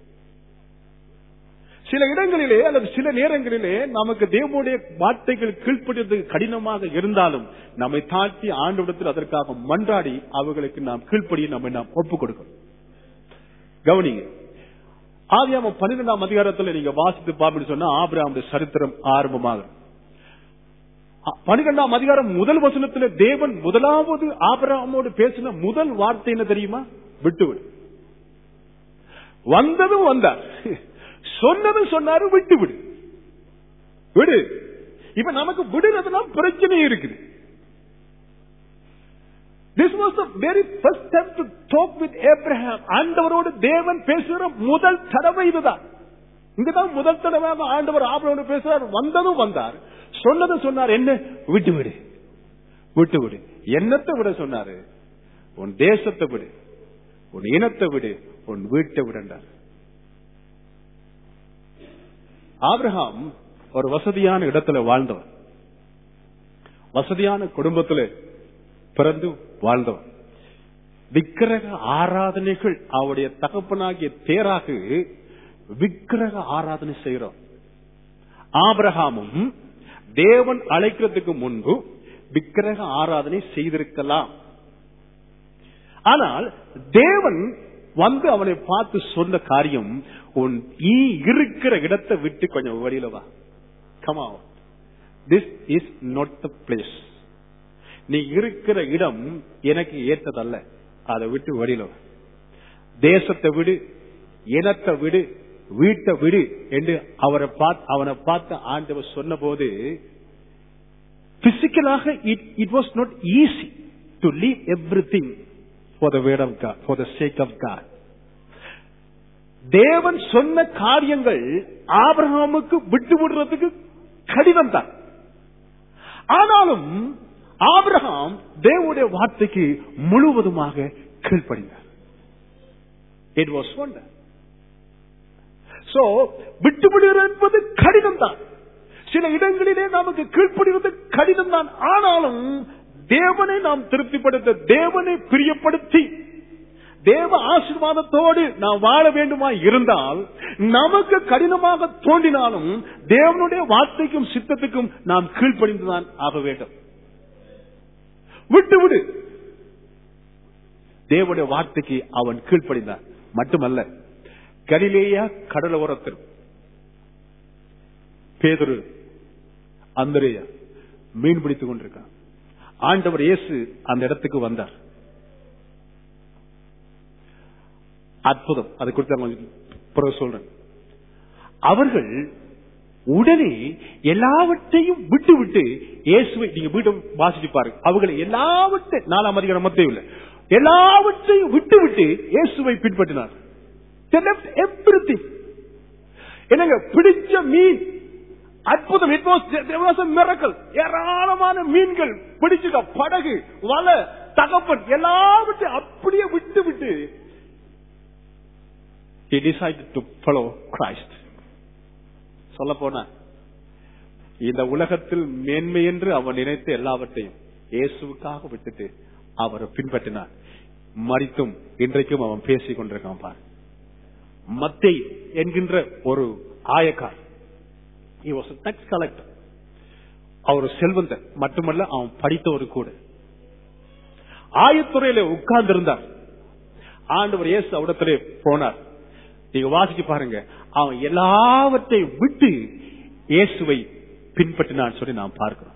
சில இடங்களிலே அல்லது சில நேரங்களிலே நமக்கு தேவனுடைய வார்த்தைகள் கீழ்ப்படுவது கடினமாக இருந்தாலும் நம்மை தாழ்த்தி ஆண்டவிடத்தில் அதற்காக மன்றாடி அவர்களுக்கு நாம் கீழ்ப்படியை நம்மை நாம் ஒப்புக் கொடுக்கணும் கவனிங்க ஆதியாம பன்னிரெண்டாம் அதிகாரத்தில் நீங்க வாசித்து பார்ப்பீங்க சொன்னா ஆபிரகாமுடைய சரித்திரம் ஆரம்பமாகும் அ- பன்னிரெண்டாம் அதிகாரம் முதல் வசனத்துல தேவன் முதலாவது ஆபிரகாமோடு பேசின முதல் வார்த்தை என்ன தெரியுமா விட்டுவிடு வந்ததும் வந்தார் சொன்னதும் சொன்னாரு விட்டு விடு விடு இப்ப நமக்கு விடுறதுனா பிரச்சனை இருக்குது This was the very first time to talk with Abraham. ஆண்டவரோடு தேவன் பேசுகிற முதல் தடவை இதுதான் இங்கதான் முதல் தடவையாக ஆண்டவர் ஆபிரமோடு பேசுறார் வந்ததும் வந்தார் சொன்னதும் சொன்னார் என்ன விட்டு விடு விட்டு விடு என்னத்தை விட சொன்னாரு உன் தேசத்தை விடு உன் இனத்தை விடு உன் வீட்டை விடண்டார் ஆபிரகாம் ஒரு வசதியான இடத்துல வாழ்ந்தவன் வசதியான குடும்பத்துல பிறந்து வாழ்ந்தவன் விக்கிரக ஆராதனைகள் அவருடைய தகப்பனாகிய தேராகு விக்கிரக ஆராதனை செய்கிறோம் ஆபிரகாமும் தேவன் அழைக்கிறதுக்கு முன்பு விக்கிரக ஆராதனை செய்திருக்கலாம் ஆனால் தேவன் வந்து அவனை பார்த்து சொன்ன காரியம் உன் நீ இருக்கிற இடத்தை விட்டு கொஞ்சம் வெளியில வா கமா this is not the place நீ இருக்கிற இடம் எனக்கு ஏற்றதல்ல அதை விட்டு வெளியில வா தேசத்தை விடு இனத்தை விடு வீட்டை விடு என்று அவரை பார்த்து அவனை பார்த்து ஆண்டவர் சொன்ன போது பிசிக்கலாக it was not easy to leave everything for the word of God for the sake of God தேவன் சொன்ன காரியங்கள் ஆபிரகாமுக்கு விட்டு விடுறதுக்கு கடினம் தான் ஆனாலும் ஆபிரகாம் தேவனுடைய வார்த்தைக்கு முழுவதுமாக கீழ்ப்படிந்தார் இட் வாஸ் ஒண்டர் சோ விட்டுவிடுகிறது என்பது கடினம் தான் சில இடங்களிலே நமக்கு கீழ்ப்படுவது கடினம் தான் ஆனாலும் தேவனை நாம் திருப்திப்படுத்த தேவனை பிரியப்படுத்தி தேவ ஆசீர்வாதத்தோடு நாம் வாழ வேண்டுமா இருந்தால் நமக்கு கடினமாக தோன்றினாலும் தேவனுடைய வார்த்தைக்கும் சித்தத்துக்கும் நாம் கீழ்ப்படிந்துதான் ஆக வேண்டும் விட்டு விடு தேவனுடைய வார்த்தைக்கு அவன் கீழ்ப்படிந்தான் மட்டுமல்ல கலிலேயா கடலோரத்தில் பேதரு அந்தரேயா மீன் பிடித்துக் கொண்டிருக்கான் ஆண்டவர் இயேசு அந்த இடத்துக்கு வந்தார் அற்புதம் அதை குறித்து நான் கொஞ்சம் பிறகு சொல்றேன் அவர்கள் உடனே எல்லாவற்றையும் விட்டு விட்டு இயேசுவை நீங்க வீட்டை வாசிச்சு பாருங்க அவர்களை எல்லாவற்றையும் நாலாம் அதிகாரம் மத்திய இல்லை எல்லாவற்றையும் விட்டு விட்டு இயேசுவை பின்பற்றினார் எவ்ரிதிங் என்னங்க பிடிச்ச மீன் அற்புதம் it was there was a miracle ஏராளமான மீன்கள் பிடிச்சுக்க படகு வலை தகப்பன் எல்லாவற்றையும் அப்படியே விட்டு விட்டு he decided to follow Christ சொல்ல போனா இந்த உலகத்தில் மேன்மை என்று அவன் நினைத்த எல்லாவற்றையும் இயேசுவுக்காக விட்டுட்டு அவரை பின்பற்றினார் மறித்தும் இன்றைக்கும் அவன் பேசிக் கொண்டிருக்கான் பார் மத்தை என்கின்ற ஒரு ஆயக்கார் he was a tax collector அவர் செல்வந்தர் மட்டுமல்ல அவன் படித்தவர் கூட ஆயத்துறையில உட்கார்ந்து இருந்தார் ஆண்டவர் இயேசு அவடத்திலே போனார் நீங்க வாசிச்சு பாருங்க அவன் எல்லாவற்றையும் விட்டு இயேசுவை பின்பற்றினான் சொல்லி நாம் பார்க்கிறோம்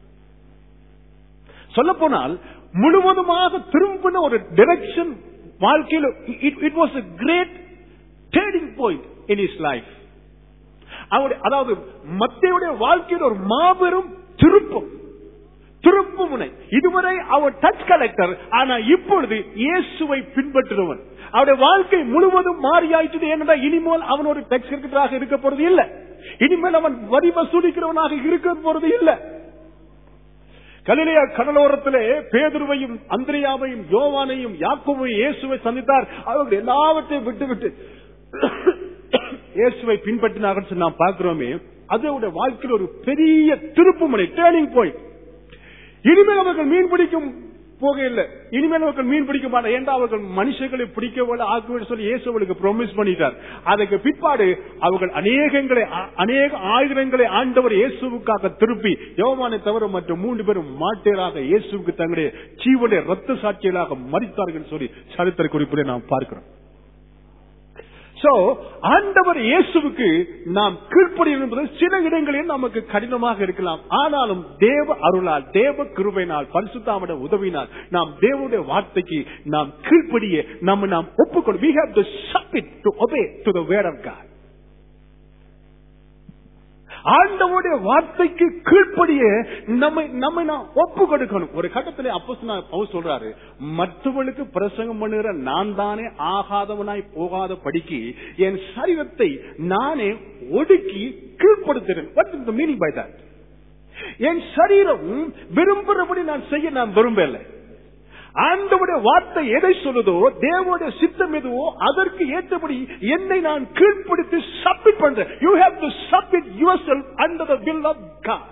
சொல்ல போனால் முழுவதுமாக திரும்பின ஒரு டிரெக்ஷன் வாழ்க்கையில் it was a great turning point in his life அவருடைய அதாவது மத்தையுடைய வாழ்க்கையில் ஒரு மாபெரும் திருப்பம் திருப்பு முனை இதுவரை அவர் டச் கலெக்டர் ஆனா இப்பொழுது இயேசுவை பின்பற்றுவன் அவருடைய வாழ்க்கை முழுவதும் மாறியாயிட்டது ஏனென்றால் இனிமேல் அவன் ஒரு டச் கலெக்டராக இருக்க போறது இல்ல இனிமேல் அவன் வரி வசூலிக்கிறவனாக இருக்க போறது இல்ல கலிலேயா கடலோரத்திலே பேதுருவையும் அந்திரியாவையும் யோவானையும் யாக்கோவையும் இயேசுவை சந்தித்தார் அவர்கள் எல்லாவற்றையும் விட்டு விட்டு இயேசுவை பின்பற்றினார்கள் நாம் பார்க்கிறோமே அதோட வாழ்க்கையில் ஒரு பெரிய திருப்புமுனை டேர்னிங் பாயிண்ட் இனிமேல் அவர்கள் மீன் பிடிக்கும் போக இல்லை இனிமேல் அவர்கள் மீன் பிடிக்க மாட்டார் ஏன்டா அவர்கள் மனுஷர்களை பிடிக்க ஆக்குவேன் சொல்லி இயேசு அவளுக்கு ப்ரொமிஸ் பண்ணிட்டார் அதுக்கு பிற்பாடு அவர்கள் அநேகங்களை அநேக ஆயுதங்களை ஆண்டவர் இயேசுவுக்காக திருப்பி யோவானை தவிர மற்ற மூன்று பேரும் மாட்டேராக இயேசுவுக்கு தங்களுடைய ஜீவனுடைய ரத்த சாட்சிகளாக மறித்தார்கள் சொல்லி சரித்திர குறிப்பிட நாம் பார்க்கிறோம் சோ ஆண்டவர் இயேசுவுக்கு நாம் கீழ்ப்படியும் என்பது சில இடங்களில் நமக்கு கடினமாக இருக்கலாம் ஆனாலும் தேவ அருளால் தேவ கிருபையினால் பரிசுத்தாமட உதவினால் நாம் தேவனுடைய வார்த்தைக்கு நாம் கீழ்ப்படிய நம்ம நாம் ஒப்புக்கொண்டு we have to submit to obey to the word of God ஆண்டவருடைய வார்த்தைக்கு கீழ்ப்படியே நம்மை நம்மை நாம் ஒப்பு கொடுக்கணும் ஒரு கட்டத்திலே அப்போ பவுல் சொல்றாரு மற்றவர்களுக்கு பிரசங்கம் பண்ணுகிற நான் தானே ஆகாதவனாய் போகாத படிக்கு என் சரீரத்தை நானே ஒடுக்கி கீழ்ப்படுத்துகிறேன் what is the meaning by that என் சரீரம் விரும்புறபடி நான் செய்ய நான் விரும்பல ஆண்டவுடைய வார்த்தை எதை சொல்லுதோ தேவனுடைய சித்தம் எதுவோ அதற்கு ஏற்றபடி என்னை நான் கீழ்ப்படுத்தி சப்மிட் பண்றேன் you have to submit yourself under the will of God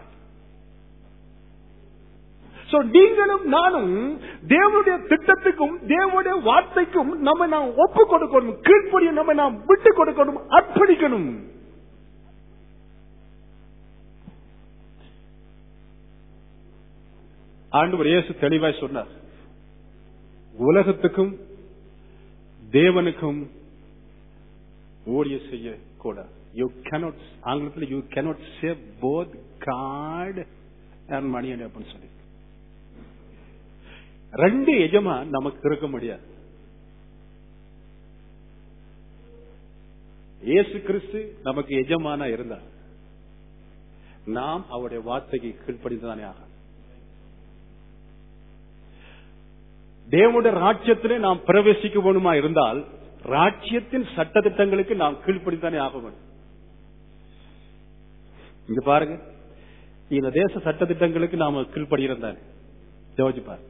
so நீங்களும் நானும் தேவனுடைய திட்டத்துக்கும் தேவனுடைய வார்த்தைக்கும் நம்ம நாம் ஒப்பு கொடுக்கணும் கீழ்ப்படிய நம்ம நாம் விட்டு கொடுக்கணும் அர்ப்பணிக்கணும் ஆண்டவர் இயேசு தெளிவாய் சொன்னார் உலகத்துக்கும் தேவனுக்கும் ஊழிய செய்ய கூட யூ கேனாட் ஆங்கிலத்தில் you cannot serve both God and money அப்படின்னு சொல்லி ரெண்டு எஜமா நமக்கு இருக்க முடியாது இயேசு கிறிஸ்து நமக்கு எஜமானா இருந்தார் நாம் அவருடைய வார்த்தைக்கு கீழ்ப்படிந்துதானே ஆக தேவனுடைய ராஜ்யத்திலே நாம் பிரவேசிக்க வேணுமா இருந்தால் ராஜ்யத்தின் சட்டத்திட்டங்களுக்கு நாம் கீழ்ப்படித்தானே ஆக வேண்டும் இங்க பாருங்க இந்த தேச சட்டத்திட்டங்களுக்கு நாம கீழ்ப்படுகிறோம் தானே யோசிச்சு பாரு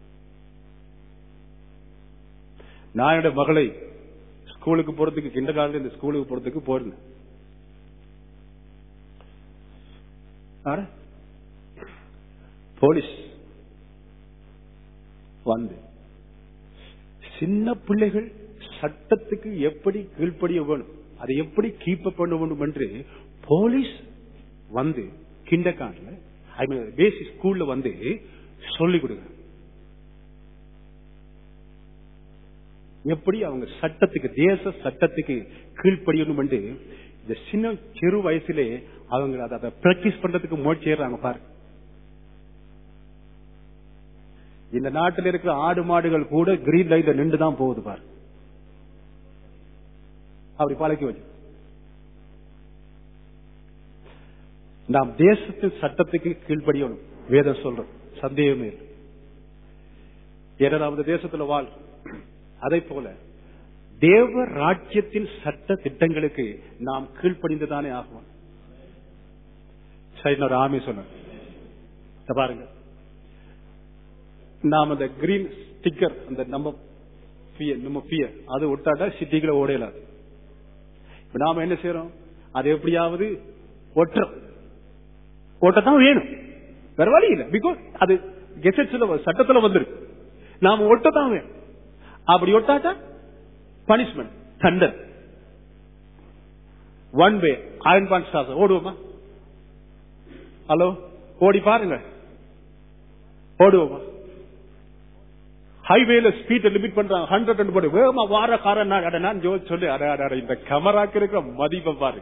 நான் என்னோட மகளை ஸ்கூலுக்கு போறதுக்கு கிண்ட காலில் இந்த ஸ்கூலுக்கு போறதுக்கு போயிருந்தேன் ஆனா, போலீஸ் வந்து சின்ன பிள்ளைகள் சட்டத்துக்கு எப்படி கீழ்ப்படிய வேணும் அதை எப்படி கீப்ப பண்ண வேண்டும் என்று போலீஸ் வந்து கிண்டக்கான்ல ஐ மீன் பேசிக் ஸ்கூல்ல வந்து சொல்லிக் கொடுங்க எப்படி அவங்க சட்டத்துக்கு தேச சட்டத்துக்கு கீழ்ப்படியணும் என்று இந்த சின்ன சிறு வயசுலே அவங்க அதை- அதை பிராக்டிஸ் பண்றதுக்கு முயற்சி செய்யறாங்க பாரு இந்த நாட்டில் இருக்கிற ஆடு மாடுகள் கூட கிரீன் லைட்ல நின்று தான் போகுது பாரு அப்படி பழக்கி வச்சு நாம் தேசத்தின் சட்டத்துக்கு கீழ்ப்படியணும் வேதம் சொல்றோம் சந்தேகமே இல்லை ஏன்னா நாம் இந்த தேசத்துல வாழ் அதை போல தேவ ராஜ்யத்தின் சட்ட திட்டங்களுக்கு நாம் கீழ்ப்படிந்துதானே ஆகுவோம் சரி நான் ஆமே சொன்னேன் இத பாருங்க நாம் அந்த கிரீன் ஸ்டிக்கர் அந்த நம்ம பியர் நம்ம பியர் அது ஒட்டாட்டா சிட்டிகளை ஓடையலாது இப்ப நாம என்ன செய்யறோம் அது எப்படியாவது ஒட்டுறோம் ஓட்டத்தான் வேணும் வேற வழி இல்லை பிகாஸ் அது கெசட்ஸ்ல சட்டத்துல வந்துருக்கு நாம ஒட்டத்தான் வேணும் அப்படி ஒட்டாட்டா பனிஷ்மெண்ட் தண்டர் ஒன் வே அயன் பான் ஸ்டாஸ் ஓடுவோமா ஹலோ ஓடி பாருங்க ஓடுவோமா ஹைவேல ஸ்பீட் லிமிட் பண்றாங்க ஹண்ட்ரட் அண்ட் போடு வேகமா வார காரன் நான் அட நான் ஜோதி சொல்லி அட அட, அட இந்த கேமராக்கு இருக்கிற மதிப்பை பாரு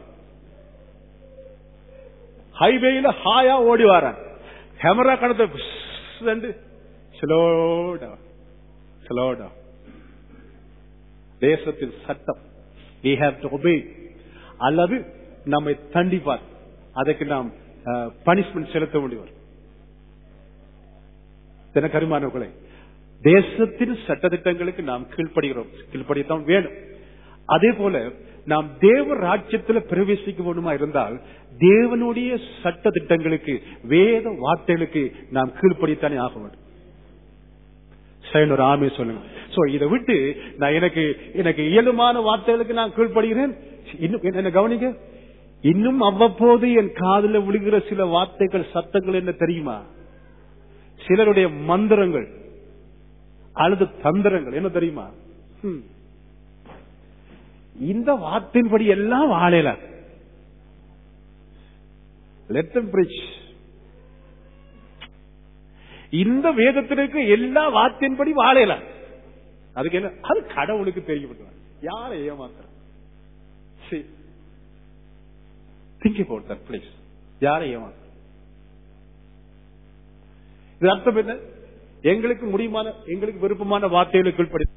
ஹைவேல ஹாயா ஓடி வரான் கேமரா கணத்தை ஸ்லோடா ஸ்லோடா தேசத்தின் சட்டம் we have to obey அல்லது நம்மை தண்டிப்பார் அதற்கு நாம் பனிஷ்மெண்ட் செலுத்த வேண்டியவர் கருமானவர்களே தேசத்தின் சட்டத்திட்டங்களுக்கு நாம் கீழ்ப்படுகிறோம் கீழ்ப்படியத்தான் வேணும் அதே போல நாம் தேவ ராஜ்யத்தில் பிரவேசிக்க வேணுமா இருந்தால் தேவனுடைய சட்ட திட்டங்களுக்கு வேத வார்த்தைகளுக்கு நாம் கீழ்ப்படித்தானே ஆக வேண்டும் சரி, ஒரு ஆமே சொல்லுங்க சோ இதை விட்டு நான் எனக்கு எனக்கு இயலுமான வார்த்தைகளுக்கு நான் கீழ்ப்படுகிறேன் இன்னும் என்ன கவனிங்க இன்னும் அவ்வப்போது என் காதுல விழுகிற சில வார்த்தைகள் சத்தங்கள் என்ன தெரியுமா சிலருடைய மந்திரங்கள் அல்லது தந்திரங்கள் என்ன தெரியுமா ஹம். இந்த வார்த்தையின்படி எல்லாம் வாழல லெத்தம் பிரிட்ஜ் இந்த வேதத்திற்கு எல்லா வார்த்தையின்படி வாழல அதுக்கு என்ன அது கடவுளுக்கு தெரியப்பட்டு யாரை ஏமாத்துற திங்க் அபவுட் தட் பிளேஸ் யாரை ஏமாத்துற இது அர்த்தம் என்ன எங்களுக்கு முடியுமான எங்களுக்கு விருப்பமான வார்த்தைகளுக்கு உட்படி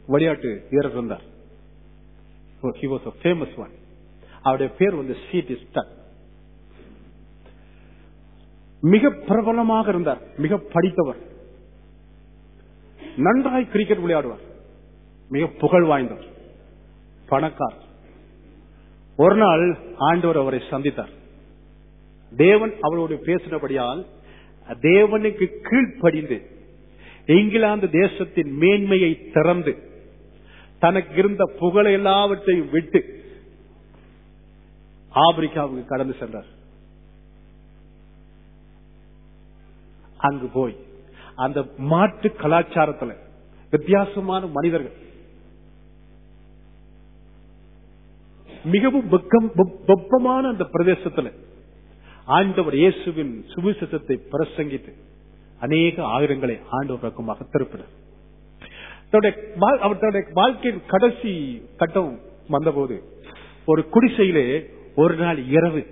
விளையாட்டு வீரர் இருந்தார் he was a famous one அவருடைய பேர் வந்து சீட் ஸ்டன் மிக பிரபலமாக இருந்தார் மிக படித்தவர் நன்றாய் கிரிக்கெட் விளையாடுவார் மிக புகழ் வாய்ந்தவர் பணக்கார் ஒரு நாள் ஆண்டவர் அவரை சந்தித்தார் தேவன் அவரோடு பேசினபடியால் தேவனுக்கு கீழ்ப்படிந்து இங்கிலாந்து தேசத்தின் மேன்மையை திறந்து தனக்கு இருந்த புகழை எல்லாவற்றையும் விட்டு ஆப்பிரிக்காவுக்கு கடந்து சென்றார் அங்கு போய் அந்த மாட்டு கலாச்சாரத்துல வித்தியாசமான மனிதர்கள் மிகவும் வெக்கம்- வெப்- வெப்பமான அந்த பிரதேசத்துல ஆண்டவர் இயேசுவின் சுவிசேஷத்தை பிரசங்கித்து அநேக ஆயிரங்களை ஆண்டவர் பக்கமாக திருப்பினார் தன்னுடைய வாழ்- அவர் தன்னுடைய வாழ்க்கையின் கடைசி கட்டம் வந்தபோது ஒரு குடிசையிலே ஒரு நாள் இரவு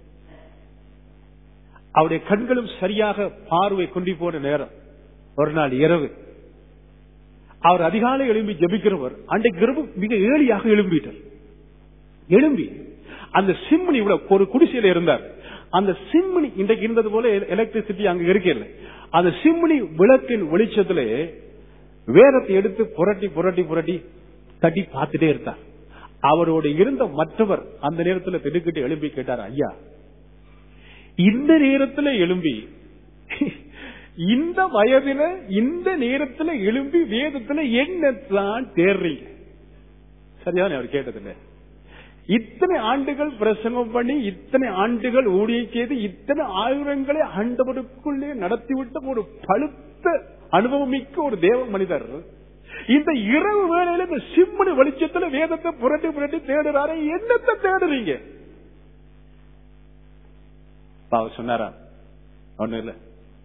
அவருடைய கண்களும் சரியாக பார்வை கொண்டு போன நேரம் ஒரு நாள் இரவு அவர் அதிகாலை எழும்பி ஜெபிக்கிறவர் அன்றைக்கு இரவு மிக ஏழியாக எழும்பிட்டார் எழும்பி அந்த சிம்னி இவ்வளவு ஒரு குடிசையில இருந்தார் அந்த சிம்னி இன்றைக்கு இருந்தது போல எலக்ட்ரிசிட்டி அங்க இருக்கல அந்த சிம்னி விளக்கின் வெளிச்சத்திலே வேதத்தை எடுத்து புரட்டி புரட்டி புரட்டி தட்டி பார்த்துட்டே இருந்தார் அவரோடு இருந்த மற்றவர் அந்த நேரத்தில் திடுக்கிட்டு எழும்பி கேட்டார் ஐயா இந்த நேரத்துல எழும்பி இந்த வயதுல இந்த நேரத்துல எழும்பி வேதத்துல என்னத்தான் தேர்றீங்க சரியான அவர் கேட்டதில்லை இத்தனை ஆண்டுகள் பிரசங்கம் பண்ணி இத்தனை ஆண்டுகள் ஊழிய செய்து இத்தனை ஆயிரங்களை ஆண்டவருக்குள்ளே நடத்திவிட்ட ஒரு பழுத்த அனுபவமிக்க ஒரு தேவ மனிதர் இந்த இரவு வேளையில இந்த சிம்மனு வெளிச்சத்துல வேதத்தை புரட்டி புரட்டி தேடுறாரு என்னத்தை தேடுறீங்க அவர் சொன்னாரா ஒண்ணு இல்ல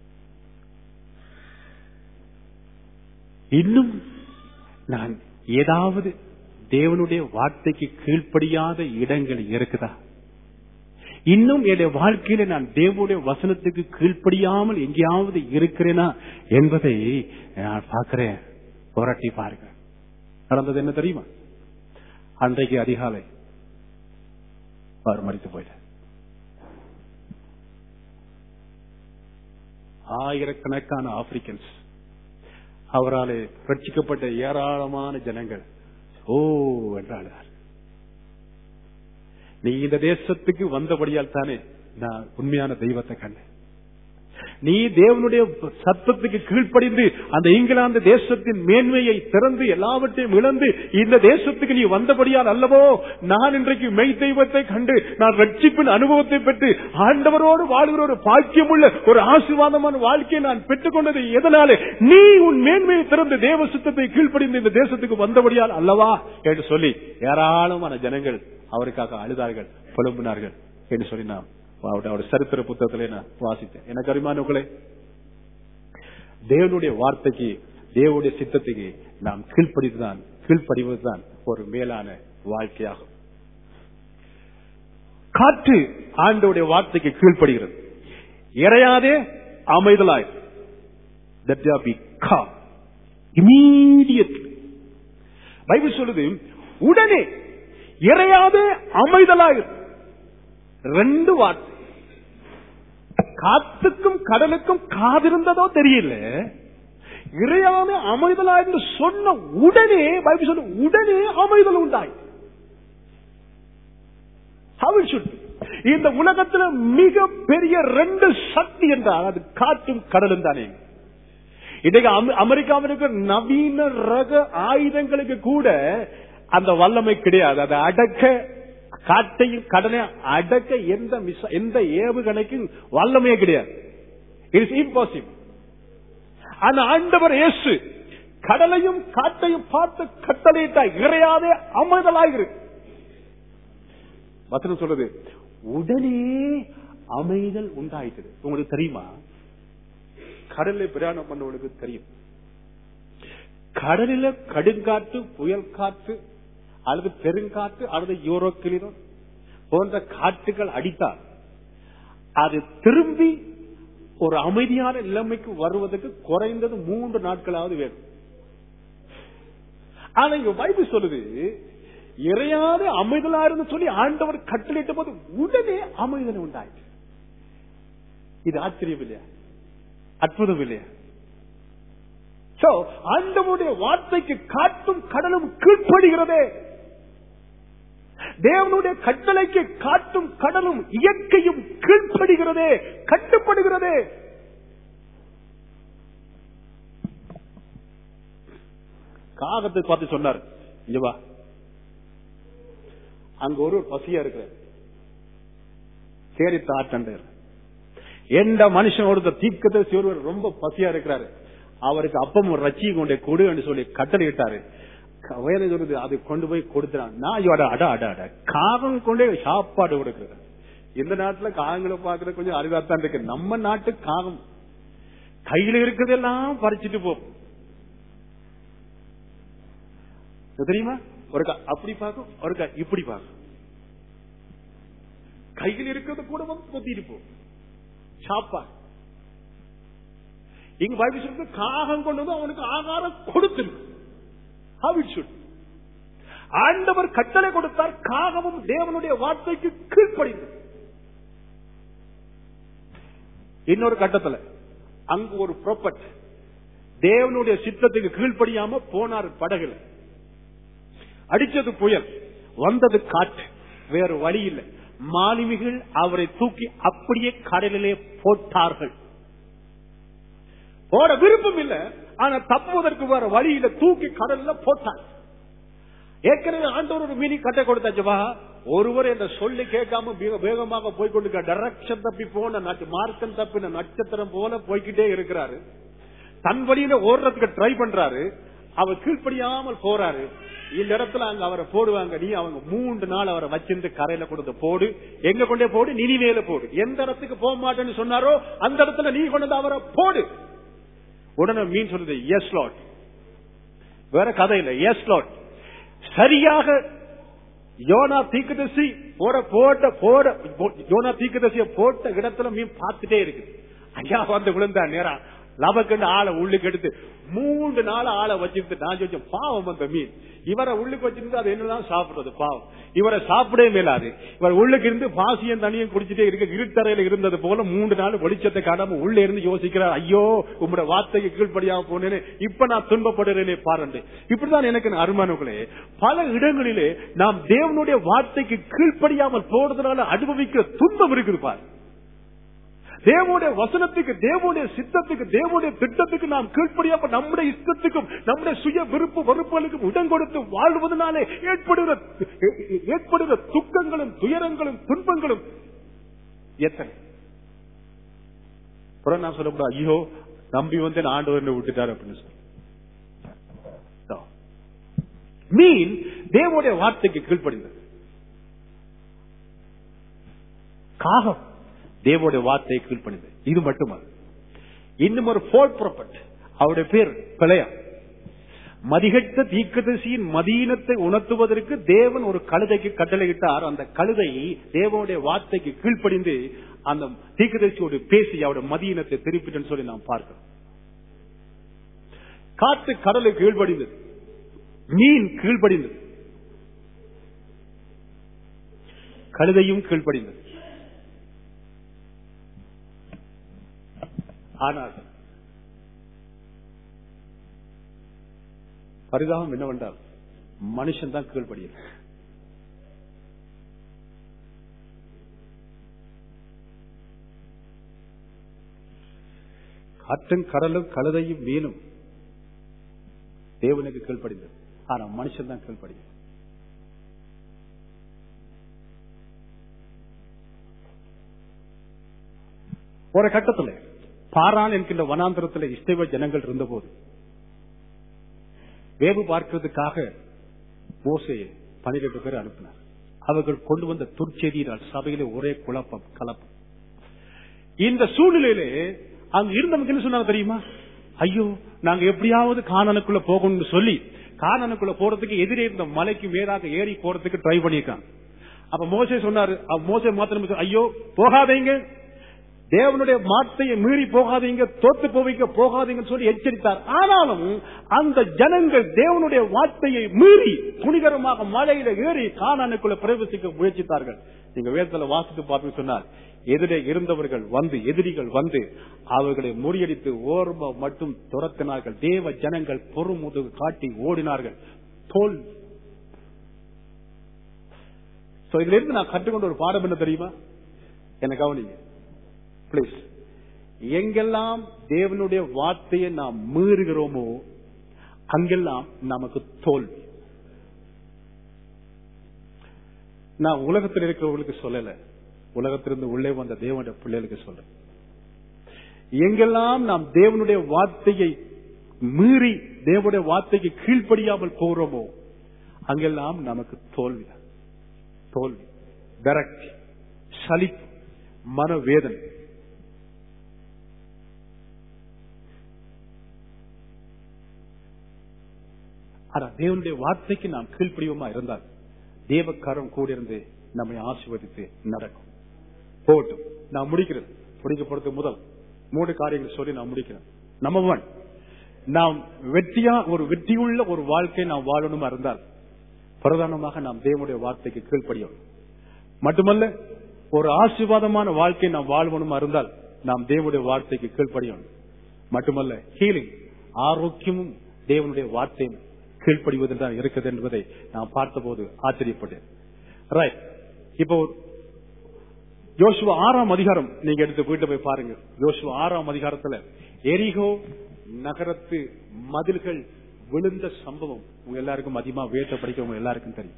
இன்னும் நான் ஏதாவது தேவனுடைய வார்த்தைக்கு கீழ்ப்படியாத இடங்கள் இருக்குதா இன்னும் என்னுடைய வாழ்க்கையில நான் தேவனுடைய வசனத்துக்கு கீழ்ப்படியாமல் எங்கேயாவது இருக்கிறேனா என்பதை நான் பார்க்கிறேன் புரட்டி பாருங்க நடந்தது என்ன தெரியுமா அன்றைக்கு அதிகாலை அவர் மறித்து போயிட்டார் ஆயிரக்கணக்கான ஆப்பிரிக்கன்ஸ் அவராலே ரட்சிக்கப்பட்ட ஏராளமான ஜனங்கள் ஓ என்றாள் நீ இந்த தேசத்துக்கு வந்தபடியால் தானே நான் உண்மையான தெய்வத்தை கண்டேன் நீ தேவனுடைய சத்தத்துக்கு கீழ்ப்படிந்து அந்த இங்கிலாந்து தேசத்தின் மேன்மையை திறந்து எல்லாவற்றையும் இழந்து இந்த தேசத்துக்கு நீ வந்தபடியால் அல்லவோ நான் இன்றைக்கு மெய் தெய்வத்தை கண்டு நான் ரட்சிப்பின் அனுபவத்தை பெற்று ஆண்டவரோடு வாழ்கிற ஒரு பாக்கியமுள்ள ஒரு ஆசீர்வாதமான வாழ்க்கையை நான் பெற்றுக்கொண்டது எதனாலே நீ உன் மேன்மையை திறந்து தேவ சுத்தத்தை கீழ்ப்படிந்து இந்த தேசத்துக்கு வந்தபடியால் அல்லவா என்று சொல்லி ஏராளமான ஜனங்கள் அவருக்காக அழுதார்கள் புலம்பினார்கள் என்று சொல்லி நான் அவருடைய அவருடைய சரித்திர புத்தகத்திலே நான் வாசித்தேன் எனக்கு அருமானவர்களே தேவனுடைய வார்த்தைக்கு தேவனுடைய சித்தத்துக்கு நாம் கீழ்ப்படிதுதான் கீழ்ப்படிவதுதான் ஒரு மேலான வாழ்க்கையாகும் காற்று ஆண்டோடைய வார்த்தைக்கு கீழ்ப்படுகிறது இறையாதே அமைதலாய் that there be calm immediately Bible சொல்லுது உடனே இறையாதே அமைதலாயிரு ரெண்டு வார்த்தை காத்துக்கும் கடலுக்கும் காதிருந்ததோ தெரியல இறையான அமைதலா என்று சொன்ன உடனே பைபிள் சொல்ல உடனே அமைதல் உண்டாய் How it should be. இந்த உலகத்துல மிக பெரிய ரெண்டு சக்தி என்றால் அது காற்றும் கடலும் தானே இன்னைக்கு அமெ- அமெரிக்காவில் இருக்கிற நவீன ரக ஆயுதங்களுக்கு கூட அந்த வல்லமை கிடையாது அதை அடக்க காட்டையும் கடனை அடக்க எந்த மிச- எந்த ஏவுகணைக்கும் வல்லமையே கிடையாது இட்ஸ் இம்பாசிபிள் அந்த ஆண்டவர் இயேசு கடலையும் காட்டையும் பார்த்து கட்டளையிட்டா இறையாதே அமைதலாயிரு வசனம் சொல்றது உடனே அமைதல் உண்டாயிட்டது உங்களுக்கு தெரியுமா கடல்ல பிரயாணம் பண்ணவனுக்கு தெரியும் கடலில கடுங்காற்று புயல் காற்று அல்லது பெருங்காற்று அல்லது யூரோக்கிளினம் போன்ற காற்றுகள் அடித்தால் அது திரும்பி ஒரு அமைதியான நிலைமைக்கு வருவதற்கு குறைந்தது மூன்று நாட்களாவது வேணும் ஆனா இங்க பைபிள் சொல்லுது இறையாத அமைதலா இருந்து சொல்லி ஆண்டவர் கட்டளையிட்ட போது உடனே அமைதல் உண்டாயிற்று இது ஆச்சரியம் இல்லையா அற்புதம் இல்லையா சோ ஆண்டவருடைய வார்த்தைக்கு காட்டும் கடலும் கீழ்ப்படுகிறதே தேவனுடைய கட்டளைக்கு காட்டும் கடலும் இயற்கையும் கீழ்ப்படுகிறதே கட்டுப்படுகிறதே காகத்தை பார்த்து சொன்னார் இங்க வா அங்க ஒரு பசியா இருக்கிறார் சரி தாட்டண்டர் எந்த மனுஷன் ஒருத்தர் தீக்கத்தை ஒருவர் ரொம்ப பசியா இருக்கிறாரு அவருக்கு அப்பமும் ரச்சி கொண்டே கொடு என்று சொல்லி கட்டளை இட்டாரு வயலை சொல்றது அது கொண்டு போய் கொடுத்துறான் நான் ஐயோ, அட அட அட அட காகம் கொண்டே சாப்பாடு கொடுக்கிறது இந்த நாட்டுல காகங்களை பாக்குறது கொஞ்சம் அரிதாத்தான் இருக்கு நம்ம நாட்டு காகம் கையில இருக்கிறதெல்லாம் பறிச்சுட்டு போகும் இது தெரியுமா ஒருக்கா அப்படி பார்க்கும் ஒருக்கா இப்படி பார்க்கும் கையில் இருக்கிறது கூட வந்து பொத்திட்டு போகும் சாப்பாடு இங்க பைபிள் சொல்றது காகம் கொண்டு வந்து அவனுக்கு ஆகாரம் கொடுத்துருக்கு How it should. ஆண்டவர் கட்டளை கொடுத்தார் காகமும் தேவனுடைய வார்த்தைக்கு கீழ்ப்படிந்தது இன்னொரு கட்டத்துல அங்கு ஒரு ப்ராப்பர்ட் தேவனுடைய சித்தத்துக்கு கீழ்ப்படியாம போனார் படகுல அடிச்சது புயல் வந்தது காற்று வேறு வழி இல்லை மாலுமிகள் அவரை தூக்கி அப்படியே கடலிலே போட்டார்கள் போட விருப்பம் இல்ல ஆனா தப்புவதற்கு வேற வழியில தூக்கி கடல்ல போட்டாங்க ஏற்கனவே ஆண்டவர் ஒரு மீனி கட்டை கொடுத்தாச்சுவா ஒருவர் என்ற சொல்லி கேட்காம மிக வேகமாக போய்கொண்டு டைரக்ஷன் தப்பி போன நட்ச- மார்க்கம் தப்பின நட்சத்திரம் போல போய்கிட்டே இருக்கிறாரு தன் வழியில ஓடுறதுக்கு ட்ரை பண்றாரு அவர் கீழ்ப்படியாமல் போறாரு இந்த இடத்துல அங்க அவரை போடுவாங்க நீ அவங்க மூன்று நாள் அவரை வச்சிருந்து கரையில கொடுத்து போடு எங்க கொண்டே போடு நினிவேல போடு எந்த இடத்துக்கு போக மாட்டேன்னு சொன்னாரோ அந்த இடத்துல நீ கொண்டு வந்து அவரை போடு உடனே மீன் சொல்லுது எஸ் லாட் வேற கதை இல்ல எஸ் லாட் சரியாக யோனா தீக்குதசி போட போட்ட போட யோனா தீக்குதசிய போட்ட இடத்துல மீன் பார்த்துட்டே இருக்கு ஐயா வந்து விழுந்தா நேரா லபக்கண்டு ஆளை உள்ளுக்கு எடுத்து மூன்று நாள் ஆளை வச்சிருந்து நான் சொல்லிச்சேன் பாவம் அந்த மீன் இவரை உள்ளுக்கு வச்சிருந்து அது என்னதான் சாப்பிடுறது பாவம் இவரை சாப்பிடவே மேலாது இவர் உள்ளுக்கு இருந்து பாசியம் தனியும் குடிச்சிட்டே இருக்க இருட்டறையில இருந்தது போல மூன்று நாள் வெளிச்சத்தை காணாம உள்ள இருந்து யோசிக்கிறார் ஐயோ உங்களோட வார்த்தைக்கு கீழ்ப்படியாம போனேன்னு இப்ப நான் துன்பப்படுறேனே பாருண்டு இப்படிதான் எனக்கு அருமானங்களே பல இடங்களிலே நாம் தேவனுடைய வார்த்தைக்கு கீழ்ப்படியாமல் போறதுனால அனுபவிக்கிற துன்பம் இருக்குது பாரு தேவனுடைய வசனத்துக்கு தேவனுடைய சித்தத்துக்கு தேவனுடைய திட்டத்துக்கு நாம் கீழ்ப்படியாம நம்முடைய இஷ்டத்துக்கும் நம்முடைய சுய விருப்பு வெறுப்புகளுக்கும் இடம் கொடுத்து வாழ்வதனாலே ஏற்படுகிற ஏற்படுகிற துக்கங்களும் துயரங்களும் துன்பங்களும் எத்தனை அப்புறம் நான் சொல்லக்கூடாது ஐயோ நம்பி வந்து நான் ஆண்டவர் விட்டுட்டார் அப்படின்னு சொல்லி So, மீன் தேவனுடைய வார்த்தைக்கு கீழ்ப்படிந்தது காகம் தேவனுடைய வார்த்தையை கீழ்ப்படிந்தது இது மட்டுமல்ல இன்னும் ஒரு போல் புறப்பட்டு அவருடைய பேர் பிழையா மதிகட்ட தீக்கதரிசியின் மதீனத்தை உணர்த்துவதற்கு தேவன் ஒரு கழுதைக்கு கட்டளையிட்டார் அந்த கழுதை தேவனுடைய வார்த்தைக்கு கீழ்ப்படிந்து அந்த தீக்கதரிசியோடு பேசி அவருடைய மதீனத்தை திருப்பிட்டேன்னு சொல்லி நாம் பார்க்கிறோம் காற்று கடலை கீழ்ப்படிந்தது மீன் கீழ்ப்படிந்தது கழுதையும் கீழ்ப்படிந்தது ஆனால் பரிதாபம் என்னவென்றால் மனுஷன் தான் கீழ்படியல் காற்றும் கடலும் கழுதையும் மீனும் தேவனுக்கு கீழ்ப்படிந்தது ஆனா மனுஷன் தான் கீழ்ப்படியல் ஒரு கட்டத்தில் பாரான் என்கின்ற வனாந்திரத்தில் இஸ்தேவ ஜனங்கள் இருந்தபோது வேவு பார்க்கிறதுக்காக மோசையை பனிரெண்டு பேர் அனுப்பினார் அவர்கள் கொண்டு வந்த துர்ச்செய்தியினால் சபையிலே ஒரே குழப்பம் கலப்பம் இந்த சூழ்நிலையிலே அங்க இருந்தவங்க என்ன சொன்னாங்க தெரியுமா ஐயோ நாங்க எப்படியாவது காணனுக்குள்ள போகணும்னு சொல்லி காணனுக்குள்ள போறதுக்கு எதிரே இருந்த மலைக்கு மேலாக ஏறி போறதுக்கு ட்ரை பண்ணியிருக்காங்க அப்ப மோசே சொன்னாரு அப்ப மோசே மாத்திரம் ஐயோ போகாதீங்க தேவனுடைய வார்த்தையை மீறி போகாதீங்க தோத்து போவிக்க போகாதீங்கன்னு சொல்லி எச்சரித்தார் ஆனாலும் அந்த ஜனங்கள் தேவனுடைய வார்த்தையை மீறி துணிகரமாக மலையில ஏறி காணானுக்குள்ள பிரவேசிக்க முயற்சித்தார்கள் நீங்க வேதத்துல வாசித்து பார்த்து சொன்னார் எதிரே இருந்தவர்கள் வந்து எதிரிகள் வந்து அவர்களை முறியடித்து ஓர்ம மட்டும் துரத்தினார்கள் தேவ ஜனங்கள் பொறுமுதுகு காட்டி ஓடினார்கள் தோல் So, இதுல இருந்து நான் கற்றுக்கொண்ட ஒரு பாடம் என்ன தெரியுமா என்ன கவனிங்க பிளீஸ் எங்கெல்லாம் தேவனுடைய வார்த்தையை நாம் மீறுகிறோமோ அங்கெல்லாம் நமக்கு தோல்வி நான் உலகத்தில் இருக்கிறவங்களுக்கு சொல்லல உலகத்திலிருந்து உள்ளே வந்த தேவனுடைய பிள்ளைகளுக்கு சொல்ல எங்கெல்லாம் நாம் தேவனுடைய வார்த்தையை மீறி தேவனுடைய வார்த்தைக்கு கீழ்ப்படியாமல் போகிறோமோ அங்கெல்லாம் நமக்கு தோல்வி தோல்வி விரக்தி சலிப்பு மனவேதனை ஆனா தேவனுடைய வார்த்தைக்கு நாம் கீழ்ப்படிவமா இருந்தால் தேவக்காரம் கூட இருந்து நம்மை ஆசீர்வதித்து நடக்கும் போட்டும் நான் முடிக்கிறது முடிக்க போறது முதல் மூன்று காரியங்கள் சொல்லி நான் முடிக்கிறேன் நம்பர் ஒன் நாம் வெற்றியா ஒரு வெற்றியுள்ள ஒரு வாழ்க்கை நாம் வாழணுமா இருந்தால் பிரதானமாக நாம் தேவனுடைய வார்த்தைக்கு கீழ்ப்படியும் மட்டுமல்ல ஒரு ஆசீர்வாதமான வாழ்க்கை நாம் வாழ்வணுமா இருந்தால் நாம் தேவனுடைய வார்த்தைக்கு கீழ்ப்படியும் மட்டுமல்ல ஹீலிங் ஆரோக்கியமும் தேவனுடைய வார்த்தையும் கீழ்ப்படிவதில் தான் இருக்குது என்பதை நான் பார்த்தபோது ஆச்சரியப்பட்டேன் ரைட் இப்போ யோசுவா ஆறாம் அதிகாரம் நீங்க எடுத்து வீட்டு போய் பாருங்க யோசுவா ஆறாம் அதிகாரத்துல எரிகோ நகரத்து மதில்கள் விழுந்த சம்பவம் உங்க எல்லாருக்கும் அதிகமா வேட்ட படிக்கிறவங்க எல்லாருக்கும் தெரியும்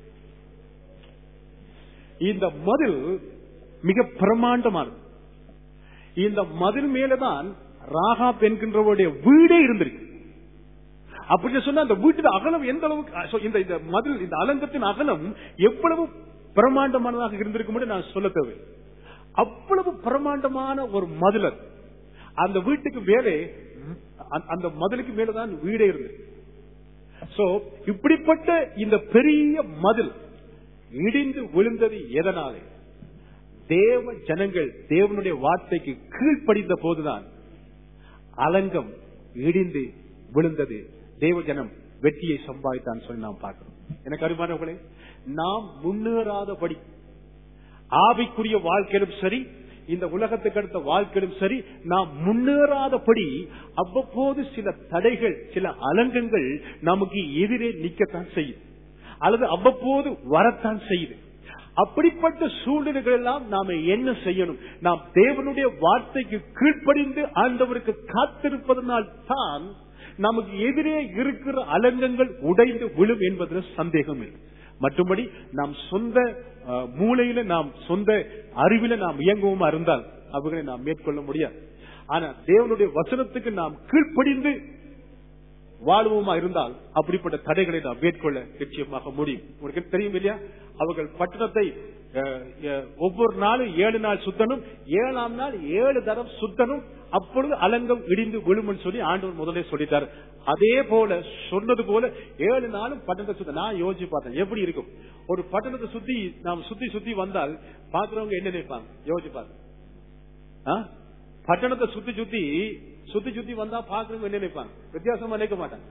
இந்த மதில் மிக பிரமாண்டமானது இந்த மதில் மேலதான் ராகாப் என்கின்றவருடைய வீடே இருந்திருக்கு அப்படின்னு சொன்னா அந்த வீட்டின் அகலம் எந்த அளவுக்கு இந்த இந்த மதில் இந்த அலங்கத்தின் அகலம் எவ்வளவு பிரமாண்டமானதாக இருந்திருக்கும் நான் சொல்ல தேவை அவ்வளவு பிரமாண்டமான ஒரு மதில் அந்த வீட்டுக்கு மேலே அந்த மதிலுக்கு மேலதான் வீடே இருந்தது சோ இப்படிப்பட்ட இந்த பெரிய மதில் இடிந்து விழுந்தது எதனாலே தேவ ஜனங்கள் தேவனுடைய வார்த்தைக்கு கீழ்ப்படிந்த போதுதான் அலங்கம் இடிந்து விழுந்தது தேவ ஜனம் வெற்றியை சம்பாதித்தான் சொல்லி நாம் பார்க்கிறோம் எனக்கு அருமானவர்களே நாம் முன்னேறாதபடி ஆவிக்குரிய வாழ்க்கையிலும் சரி இந்த உலகத்துக்கு அடுத்த வாழ்க்கையிலும் சரி நாம் முன்னேறாதபடி அவ்வப்போது சில தடைகள் சில அலங்கங்கள் நமக்கு எதிரே நிக்கத்தான் செய்யுது அல்லது அவ்வப்போது வரத்தான் செய்யுது அப்படிப்பட்ட சூழ்நிலைகள் எல்லாம் நாம என்ன செய்யணும் நாம் தேவனுடைய வார்த்தைக்கு கீழ்ப்படிந்து ஆண்டவருக்கு காத்திருப்பதனால் தான் நமக்கு எதிரே இருக்கிற அலங்கங்கள் உடைந்து விழும் என்பதில் சந்தேகம் இல்லை மற்றபடி நாம் சொந்த மூளையில நாம் சொந்த அறிவில நாம் இயங்குவோமா இருந்தால் அவர்களை நாம் மேற்கொள்ள முடியாது ஆனா தேவனுடைய வசனத்துக்கு நாம் கீழ்ப்படிந்து வாழ்வோமா இருந்தால் அப்படிப்பட்ட தடைகளை நாம் மேற்கொள்ள நிச்சயமாக முடியும் உங்களுக்கு தெரியும் இல்லையா அவர்கள் பட்டணத்தை ஒவ்வொரு நாளும் ஏழு நாள் சுத்தனும் ஏழாம் நாள் ஏழு தரம் சுத்தனும் அப்பொழுது அலங்கம் இடிந்து விழும்னு சொல்லி ஆண்டவர் முதலே சொல்லிட்டார் அதே போல சொன்னது போல ஏழு நாளும் பட்டணத்தை சுத்த நான் யோசிச்சு பார்த்தேன் எப்படி இருக்கும் ஒரு பட்டணத்தை சுத்தி நாம் சுத்தி சுத்தி வந்தால் பாக்குறவங்க என்ன நினைப்பாங்க யோசிச்சு பாருங்க பட்டணத்தை சுத்தி சுத்தி சுத்தி சுத்தி வந்தா பாக்குறவங்க என்ன நினைப்பாங்க வித்தியாசமா நினைக்க மாட்டாங்க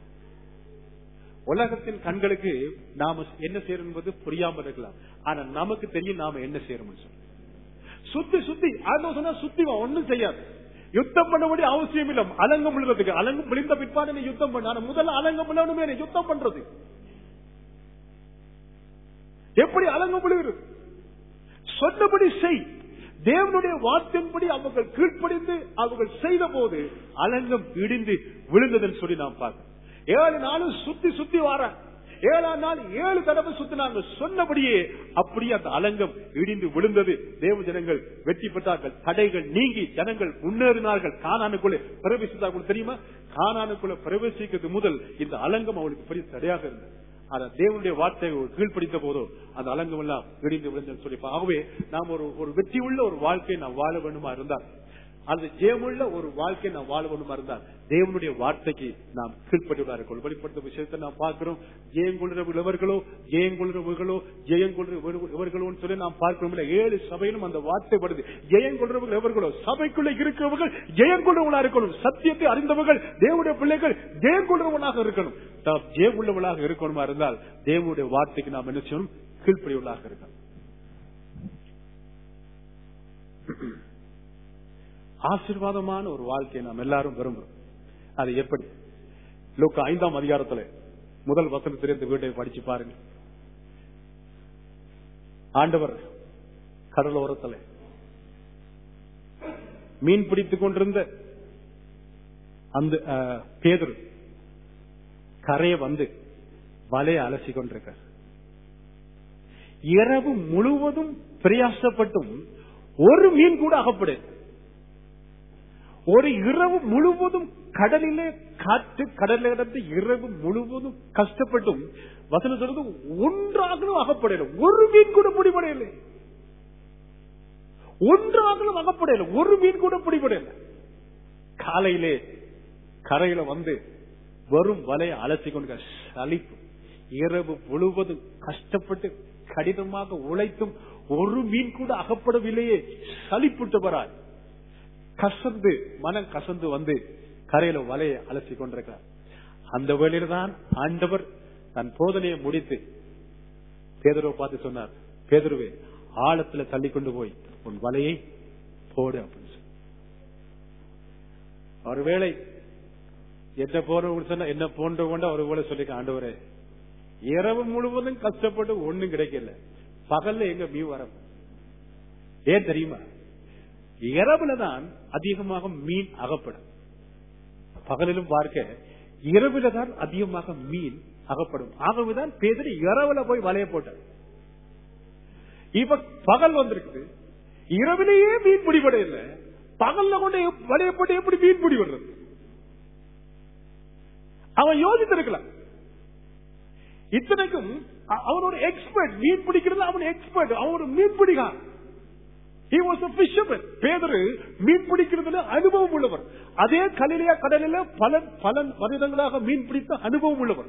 உலகத்தின் கண்களுக்கு நாம என்ன செய்யணும் என்பது புரியாம இருக்கலாம் ஆனா நமக்கு தெரியும் நாம என்ன செய்யணும் சொல்லி சுத்தி சுத்தி ஆண்டவர் சொன்னா சுத்தி ஒன்னும் செய்யாது யுத்தம் பண்ண வேண்டிய அவசியம் இல்ல அலங்கம் விழுறதுக்கு அலங்கம் விழுந்த பிற்பாடு நீ யுத்தம் பண்ண ஆனா முதல்ல அலங்கம் விழணுமே யுத்தம் பண்றது எப்படி அலங்கம் விழுகிறது சொன்னபடி செய் தேவனுடைய வார்த்தையின்படி அவர்கள் கீழ்ப்படிந்து அவர்கள் செய்த போது அலங்கம் இடிந்து விழுந்ததுன்னு சொல்லி நாம் பார்க்கிறோம் ஏழு நாளும் சுத்தி சுத்தி வார ஏழாம் நாள் ஏழு தடவை சுத்தினாங்க சொன்னபடியே அப்படியே அந்த அலங்கம் இடிந்து விழுந்தது தேவ ஜனங்கள் வெற்றி பெற்றார்கள் தடைகள் நீங்கி ஜனங்கள் முன்னேறினார்கள் காணானுக்குள்ளே பிரவேசித்தார்கள் தெரியுமா காணானுக்குள்ள பிரவேசிக்கிறது முதல் இந்த அலங்கம் அவளுக்கு பெரிய தடையாக இருந்தது ஆனா தேவனுடைய வார்த்தை கீழ்ப்படித்த போதோ அந்த அலங்கம் எல்லாம் இடிந்து விழுந்தது சொல்லி ஆகவே நாம் ஒரு ஒரு வெற்றி உள்ள ஒரு வாழ்க்கையை நாம் வாழ வேண்டுமா இருந்தால் அந்த ஜெயமுள்ள ஒரு வாழ்க்கை நாம் வாழணுமா இருந்தால் தேவனுடைய வார்த்தைக்கு நாம் கீழ்ப்படிவதாக இருக்கணும் வெளிப்படுத்த விஷயத்தை நாம் பார்க்கிறோம் ஜெயம் கொள்கிற இவர்களோ ஜெயம் கொள்கிறவர்களோ ஜெயம் கொள்கிற இவர்களோ சொல்லி நாம் பார்க்கிறோம் இல்ல ஏழு சபையிலும் அந்த வார்த்தை வருது ஜெயம் கொள்றவர்கள் எவர்களோ சபைக்குள்ள இருக்கிறவர்கள் ஜெயம் கொள்றவங்களா இருக்கணும் சத்தியத்தை அறிந்தவர்கள் தேவனுடைய பிள்ளைகள் ஜெயம் கொள்றவர்களாக இருக்கணும் நாம் ஜெயம் உள்ளவர்களாக இருக்கணுமா இருந்தால் தேவனுடைய வார்த்தைக்கு நாம் என்ன செய்யணும் கீழ்ப்படிவர்களாக இருக்கணும் ஆசீர்வாதமான ஒரு வாழ்க்கையை நாம் எல்லாரும் விரும்புறோம் அது எப்படி லோக்க ஐந்தாம் அதிகாரத்துல முதல் வசனத்திலிருந்து வீட்டை படிச்சு பாருங்க ஆண்டவர் கடலோரத்துல மீன் பிடித்துக் கொண்டிருந்த அந்த அஹ், பேதுரு கரையை வந்து வலையை அலசி கொண்டிருக்கார் இரவு முழுவதும் பிரயாசப்பட்டும் ஒரு மீன் கூட அகப்படு ஒரு இரவு முழுவதும் கடலிலே காற்று கடலில் கிடந்து இரவு முழுவதும் கஷ்டப்பட்டும் வசனம் சொல்றது ஒன்றாகலும் அகப்படையில ஒரு மீன் கூட பிடிபடையில ஒன்றாகலும் அகப்படையில ஒரு மீன் கூட பிடிபடையில காலையிலே கரையில வந்து வரும் வலையை அலசி கொண்டு சலிப்பு இரவு முழுவதும் கஷ்டப்பட்டு கடினமாக உழைத்தும் ஒரு மீன் கூட அகப்படவில்லையே சலிப்புட்டவராய் கசந்து மனம் கசந்து வந்து கரையில வலையை அலசி கொண்டிருக்கிறார் அந்த வேளையில தான் ஆண்டவர் தன் போதனையை முடித்து பேதருவை பார்த்து சொன்னார் பேதருவே ஆழத்துல தள்ளி கொண்டு போய் உன் வலையை போடு அப்படின்னு சொல்லி ஒருவேளை என்ன போறவங்க சொன்னா என்ன போன்றவங்க ஒரு வேளை சொல்லிக்க ஆண்டவரே இரவு முழுவதும் கஷ்டப்பட்டு ஒண்ணும் கிடைக்கல பகல்ல எங்க மீ வர ஏன் தெரியுமா இரவுல தான் அதிகமாக மீன் அகப்படும் பகலிலும் பார்க்க இரவுல தான் அதிகமாக மீன் அகப்படும் ஆகவேதான் பேதறி இரவுல போய் வலைய போட்டார் இப்ப பகல் வந்திருக்கு இரவிலேயே மீன் பிடிபட இல்லை பகல்ல கொண்டு வலைய போட்டு எப்படி மீன் பிடிபடுறது அவன் யோசித்திருக்கலாம் இத்தனைக்கும் அ- அவன் ஒரு எக்ஸ்பர்ட் மீன் பிடிக்கிறது அவன் எக்ஸ்பர்ட் அவன் ஒரு மீன் பிடிகான் He was a fisherman. பேதரு மீன் பிடிக்கிறதுல அனுபவம் உள்ளவர் அதே கலிலியா கடலில பல பல வருடங்களாக மீன் பிடித்த அனுபவம் உள்ளவர்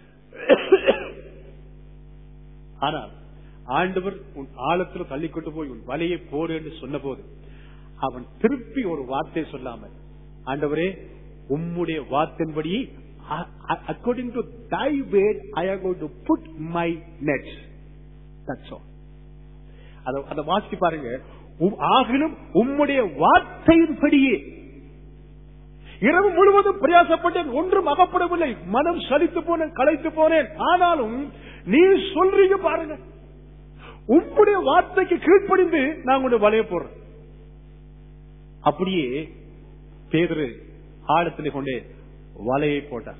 ஆனால் ஆண்டவர் உன் ஆழத்தில் தள்ளிக்கொண்டு போய் உன் வலையை போடு என்று சொன்னபோது அவன் திருப்பி ஒரு வார்த்தை சொல்லாமல் ஆண்டவரே உம்முடைய வார்த்தையின்படி according to thy word I are going to put my net that's all அத அதை வாசிச்சு பாருங்க உம் ஆகிலும் உம்முடைய வார்த்தையின்படியே இரவு முழுவதும் பிரயாசப்பட்டேன் ஒன்றும் அகப்படவில்லை மனம் சலித்து போனேன் களைத்து போனேன் ஆனாலும் நீ சொல்றீங்க பாருங்க உம்முடைய வார்த்தைக்கு கீழ்ப்படிந்து நான் உங்களுடைய வலைய போடுறேன் அப்படியே பேதரு ஆழத்திலே கொண்டே வலையை போட்டார்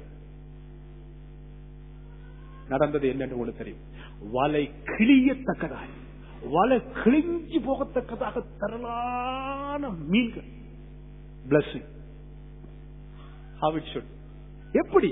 நடந்தது என்னன்னு உங்களுக்கு தெரியும் வலை கிளியத்தக்கதாய் வலை கிழிஞ்சு போகத்தக்கதாக தரலான மீன்கள் பிளஸிங் how it should எப்படி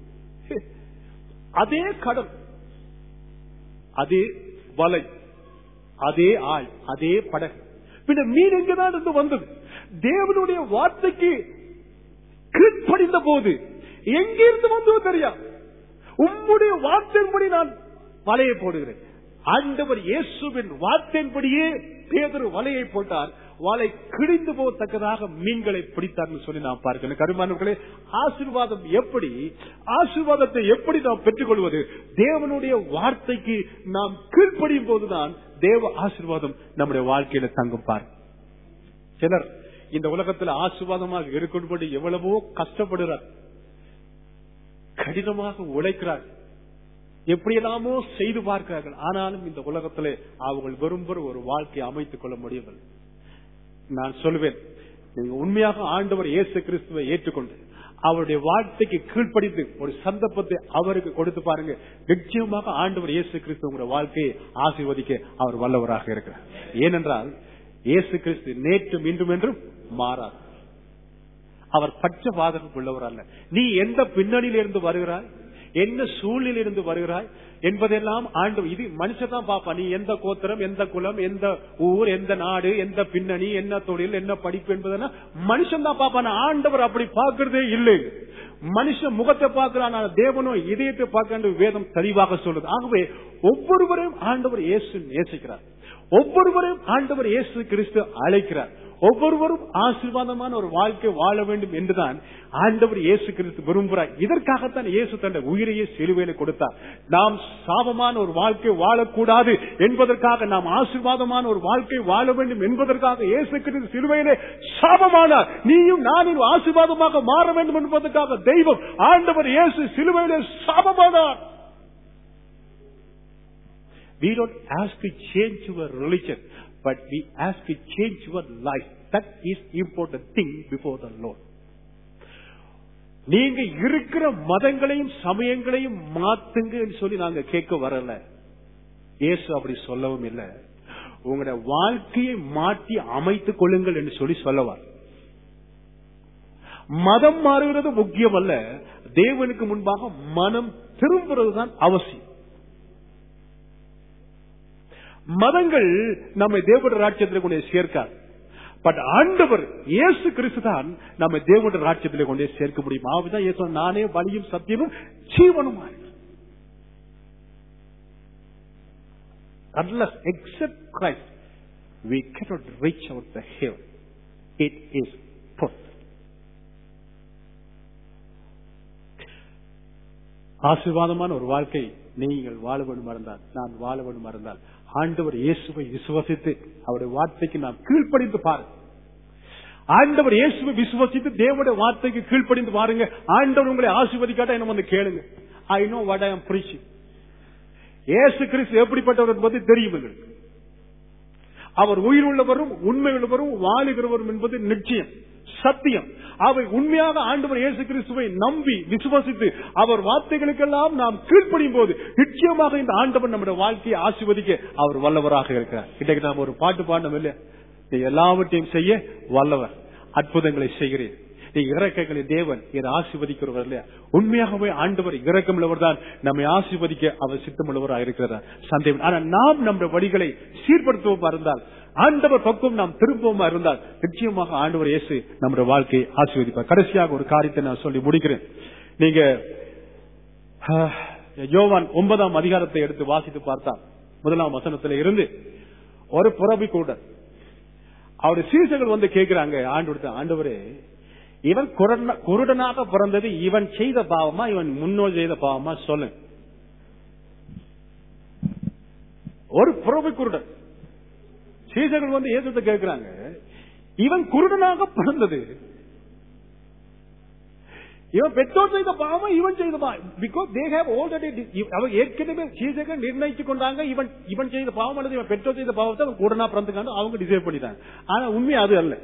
அதே கடல் அதே வலை அதே ஆள் அதே படகு பின்ன மீன் எங்கதான் இருந்து வந்தது தேவனுடைய வார்த்தைக்கு கீழ்ப்படிந்த போது எங்கிருந்து வந்தது தெரியாது உம்முடைய வார்த்தையின்படி நான் வலையை போடுகிறேன் ஆண்டவர் இயேசுவின் வார்த்தையின்படியே பேதரு வலையை போட்டார் வலை கிழிந்து போகத்தக்கதாக மீன்களை பிடித்தார்னு சொல்லி நாம் பார்க்கணும் கருமானவர்களே ஆசீர்வாதம் எப்படி ஆசீர்வாதத்தை எப்படி நாம் பெற்றுக்கொள்வது தேவனுடைய வார்த்தைக்கு நாம் கீழ்ப்படியும் போதுதான் தேவ ஆசீர்வாதம் நம்முடைய வாழ்க்கையில தங்கும் பார் சிலர் இந்த உலகத்தில் ஆசீர்வாதமாக இருக்கும்படி எவ்வளவோ கஷ்டப்படுகிறார் கடினமாக உழைக்கிறார் எப்படியெல்லாமோ செய்து பார்க்கிறார்கள் ஆனாலும் இந்த உலகத்திலே அவர்கள் விரும்புகிற ஒரு வாழ்க்கையை அமைத்துக் கொள்ள முடியவில்லை நான் சொல்வேன் நீங்க உண்மையாக ஆண்டவர் இயேசு கிறிஸ்துவை ஏற்றுக்கொண்டு அவருடைய வார்த்தைக்கு கீழ்ப்படித்து ஒரு சந்தர்ப்பத்தை அவருக்கு கொடுத்து பாருங்க நிச்சயமாக ஆண்டவர் இயேசு கிறிஸ்து உங்களுடைய வாழ்க்கையை ஆசீர்வதிக்க அவர் வல்லவராக இருக்கிறார் ஏனென்றால் இயேசு கிறிஸ்து நேற்றும் இன்றும் என்றும் மாறார் அவர் பட்சபாதம் உள்ளவர் அல்ல நீ எந்த பின்னணியிலிருந்து வருகிறாய் என்ன சூழ்நிலையிலிருந்து வருகிறாய் என்பதெல்லாம் ஆண்டு இது மனுஷன் தான் பாப்பா நீ எந்த கோத்திரம் எந்த குலம் எந்த ஊர் எந்த நாடு எந்த பின்னணி என்ன தொழில் என்ன படிப்பு என்பதெல்லாம் மனுஷன் தான் பாப்பா நான் ஆண்டவர் அப்படி பார்க்கறதே இல்லை மனுஷன் முகத்தை பார்க்கிறான் ஆனா தேவனோ இதயத்தை பார்க்க வேதம் தெளிவாக சொல்லுது ஆகவே ஒவ்வொருவரையும் ஆண்டவர் இயேசு நேசிக்கிறார் ஒவ்வொருவரையும் ஆண்டவர் இயேசு கிறிஸ்து அழைக்கிறார் ஒவ்வொருவரும் ஆசீர்வாதமான ஒரு வாழ்க்கை வாழ வேண்டும் என்றுதான் ஆண்டவர் இயேசு கிறிஸ்து விரும்புகிறார் இதற்காகத்தான் இயேசு தன்னை உயிரையே சிலுவையில கொடுத்தார் நாம் சாபமான ஒரு வாழ்க்கை வாழக்கூடாது என்பதற்காக நாம் ஆசீர்வாதமான ஒரு வாழ்க்கை வாழ வேண்டும் என்பதற்காக இயேசு கிறிஸ்து சிலுவையிலே சாபமானார் நீயும் நானும் ஆசீர்வாதமாக மாற வேண்டும் என்பதற்காக தெய்வம் ஆண்டவர் இயேசு சிலுவையிலே சாபமானார் We don't ask to change your religion, but we ask to change your life. That is important thing before the Lord. நீங்க இருக்கிற மதங்களையும் சமயங்களையும் மாத்துங்கன்னு சொல்லி நாங்க கேட்க வரல இயேசு அப்படி சொல்லவும் இல்லை உங்களுடைய வாழ்க்கையை மாற்றி அமைத்துக் கொள்ளுங்கள் என்று சொல்லி சொல்லவார் மதம் மாறுகிறது முக்கியம் அல்ல தேவனுக்கு முன்பாக மனம் திரும்புறதுதான் அவசியம் மதங்கள் நம்மை தேவட ராட்சியத்தில் கொண்டு சேர்க்காது பட் ஆண்டவர் இயேசு கிறிஸ்து தான் நம்ம தேவட ராட்சியத்தில் கொண்டே சேர்க்க முடியும் ஆகுதான் இயேசு நானே வழியும் சத்தியமும் ஜீவனுமா Unless except Christ, we cannot reach out the heaven. It is truth. ஆசீர்வாதமான ஒரு வாழ்க்கை நீங்கள் வாழ வேண்டும் இருந்தால் நான் வாழ வேண்டும் இருந்தால் ஆண்டவர் இயேசுவை விசுவசித்து அவருடைய வார்த்தைக்கு நாம் கீழ்ப்படிந்து பாருங்க ஆண்டவர் இயேசுவை விசுவசித்து தேவனுடைய வார்த்தைக்கு கீழ்ப்படிந்து பாருங்க ஆண்டவர் உங்களை ஆசீர்வதிக்காட்டா என்ன வந்து கேளுங்க I know what I am preaching இயேசு கிறிஸ்து எப்படிப்பட்டவர் என்பது தெரியும் எங்களுக்கு அவர் உயிர் உள்ளவரும் உண்மை உள்ளவரும் வாழுகிறவரும் என்பது நிச்சயம் சத்தியம் அவை உண்மையாக ஆண்டவர் இயேசு கிறிஸ்துவை நம்பி விசுவாசித்து அவர் வார்த்தைகளுக்கெல்லாம் நாம் கீழ்ப்படியும் போது நிச்சயமாக இந்த ஆண்டவர் நம்முடைய வாழ்க்கையை ஆசிர்வதிக்க அவர் வல்லவராக இருக்கிறார் இன்றைக்கு நாம் ஒரு பாட்டு பாடணும் இல்லையா நீ எல்லாவற்றையும் செய்ய வல்லவர் அற்புதங்களை செய்கிறேன் நீ இறக்கங்களின் தேவன் இதை ஆசிர்வதிக்கிறவர் இல்லையா உண்மையாகவே ஆண்டவர் இறக்கம் உள்ளவர் தான் நம்மை ஆசிர்வதிக்க அவர் சித்தமுள்ளவராக இருக்கிறார் சந்தேகம் ஆனா நாம் நம்முடைய வழிகளை சீர்படுத்துவோமா இருந்தால் ஆண்டவர் பக்கம் நாம் திரும்புவோமா இருந்தால் நிச்சயமாக ஆண்டவர் இயேசு நம்முடைய வாழ்க்கையை ஆசீர்வதிப்பார் கடைசியாக ஒரு காரியத்தை நான் சொல்லி முடிக்கிறேன் நீங்க ஆஹ், யோவான் ஒன்பதாம் அதிகாரத்தை எடுத்து வாசித்து பார்த்தால் முதலாம் வசனத்துல இருந்து ஒரு புறவி கூட அவருடைய சீசர்கள் வந்து கேட்கிறாங்க ஆண்டு ஆண்டவரே இவன் குருடன- குருடனாக பிறந்தது இவன் செய்த பாவமா இவன் முன்னோர் செய்த பாவமா சொல்லு ஒரு புறவை குருடன் சீசர்கள் வந்து ஏசத்தை கேட்கிறாங்க இவன் குருடனாக பிறந்தது இவன் பெற்றோர் செய்த பாவம் இவன் செய்த பாவம் பிகாஸ் தே ஹேவ் ஆல்ரெடி அவன் ஏற்கனவே சீசகர் நிர்ணயிச்சு கொண்டாங்க இவன் இவன் செய்த பாவம் அல்லது இவன் பெற்றோர் செய்த பாவத்தை அவன் குருடனா பிறந்துக்காண்டு அவங்க டிசைட் பண்ணிட்டாங்க ஆனா உண்மை அது அல்ல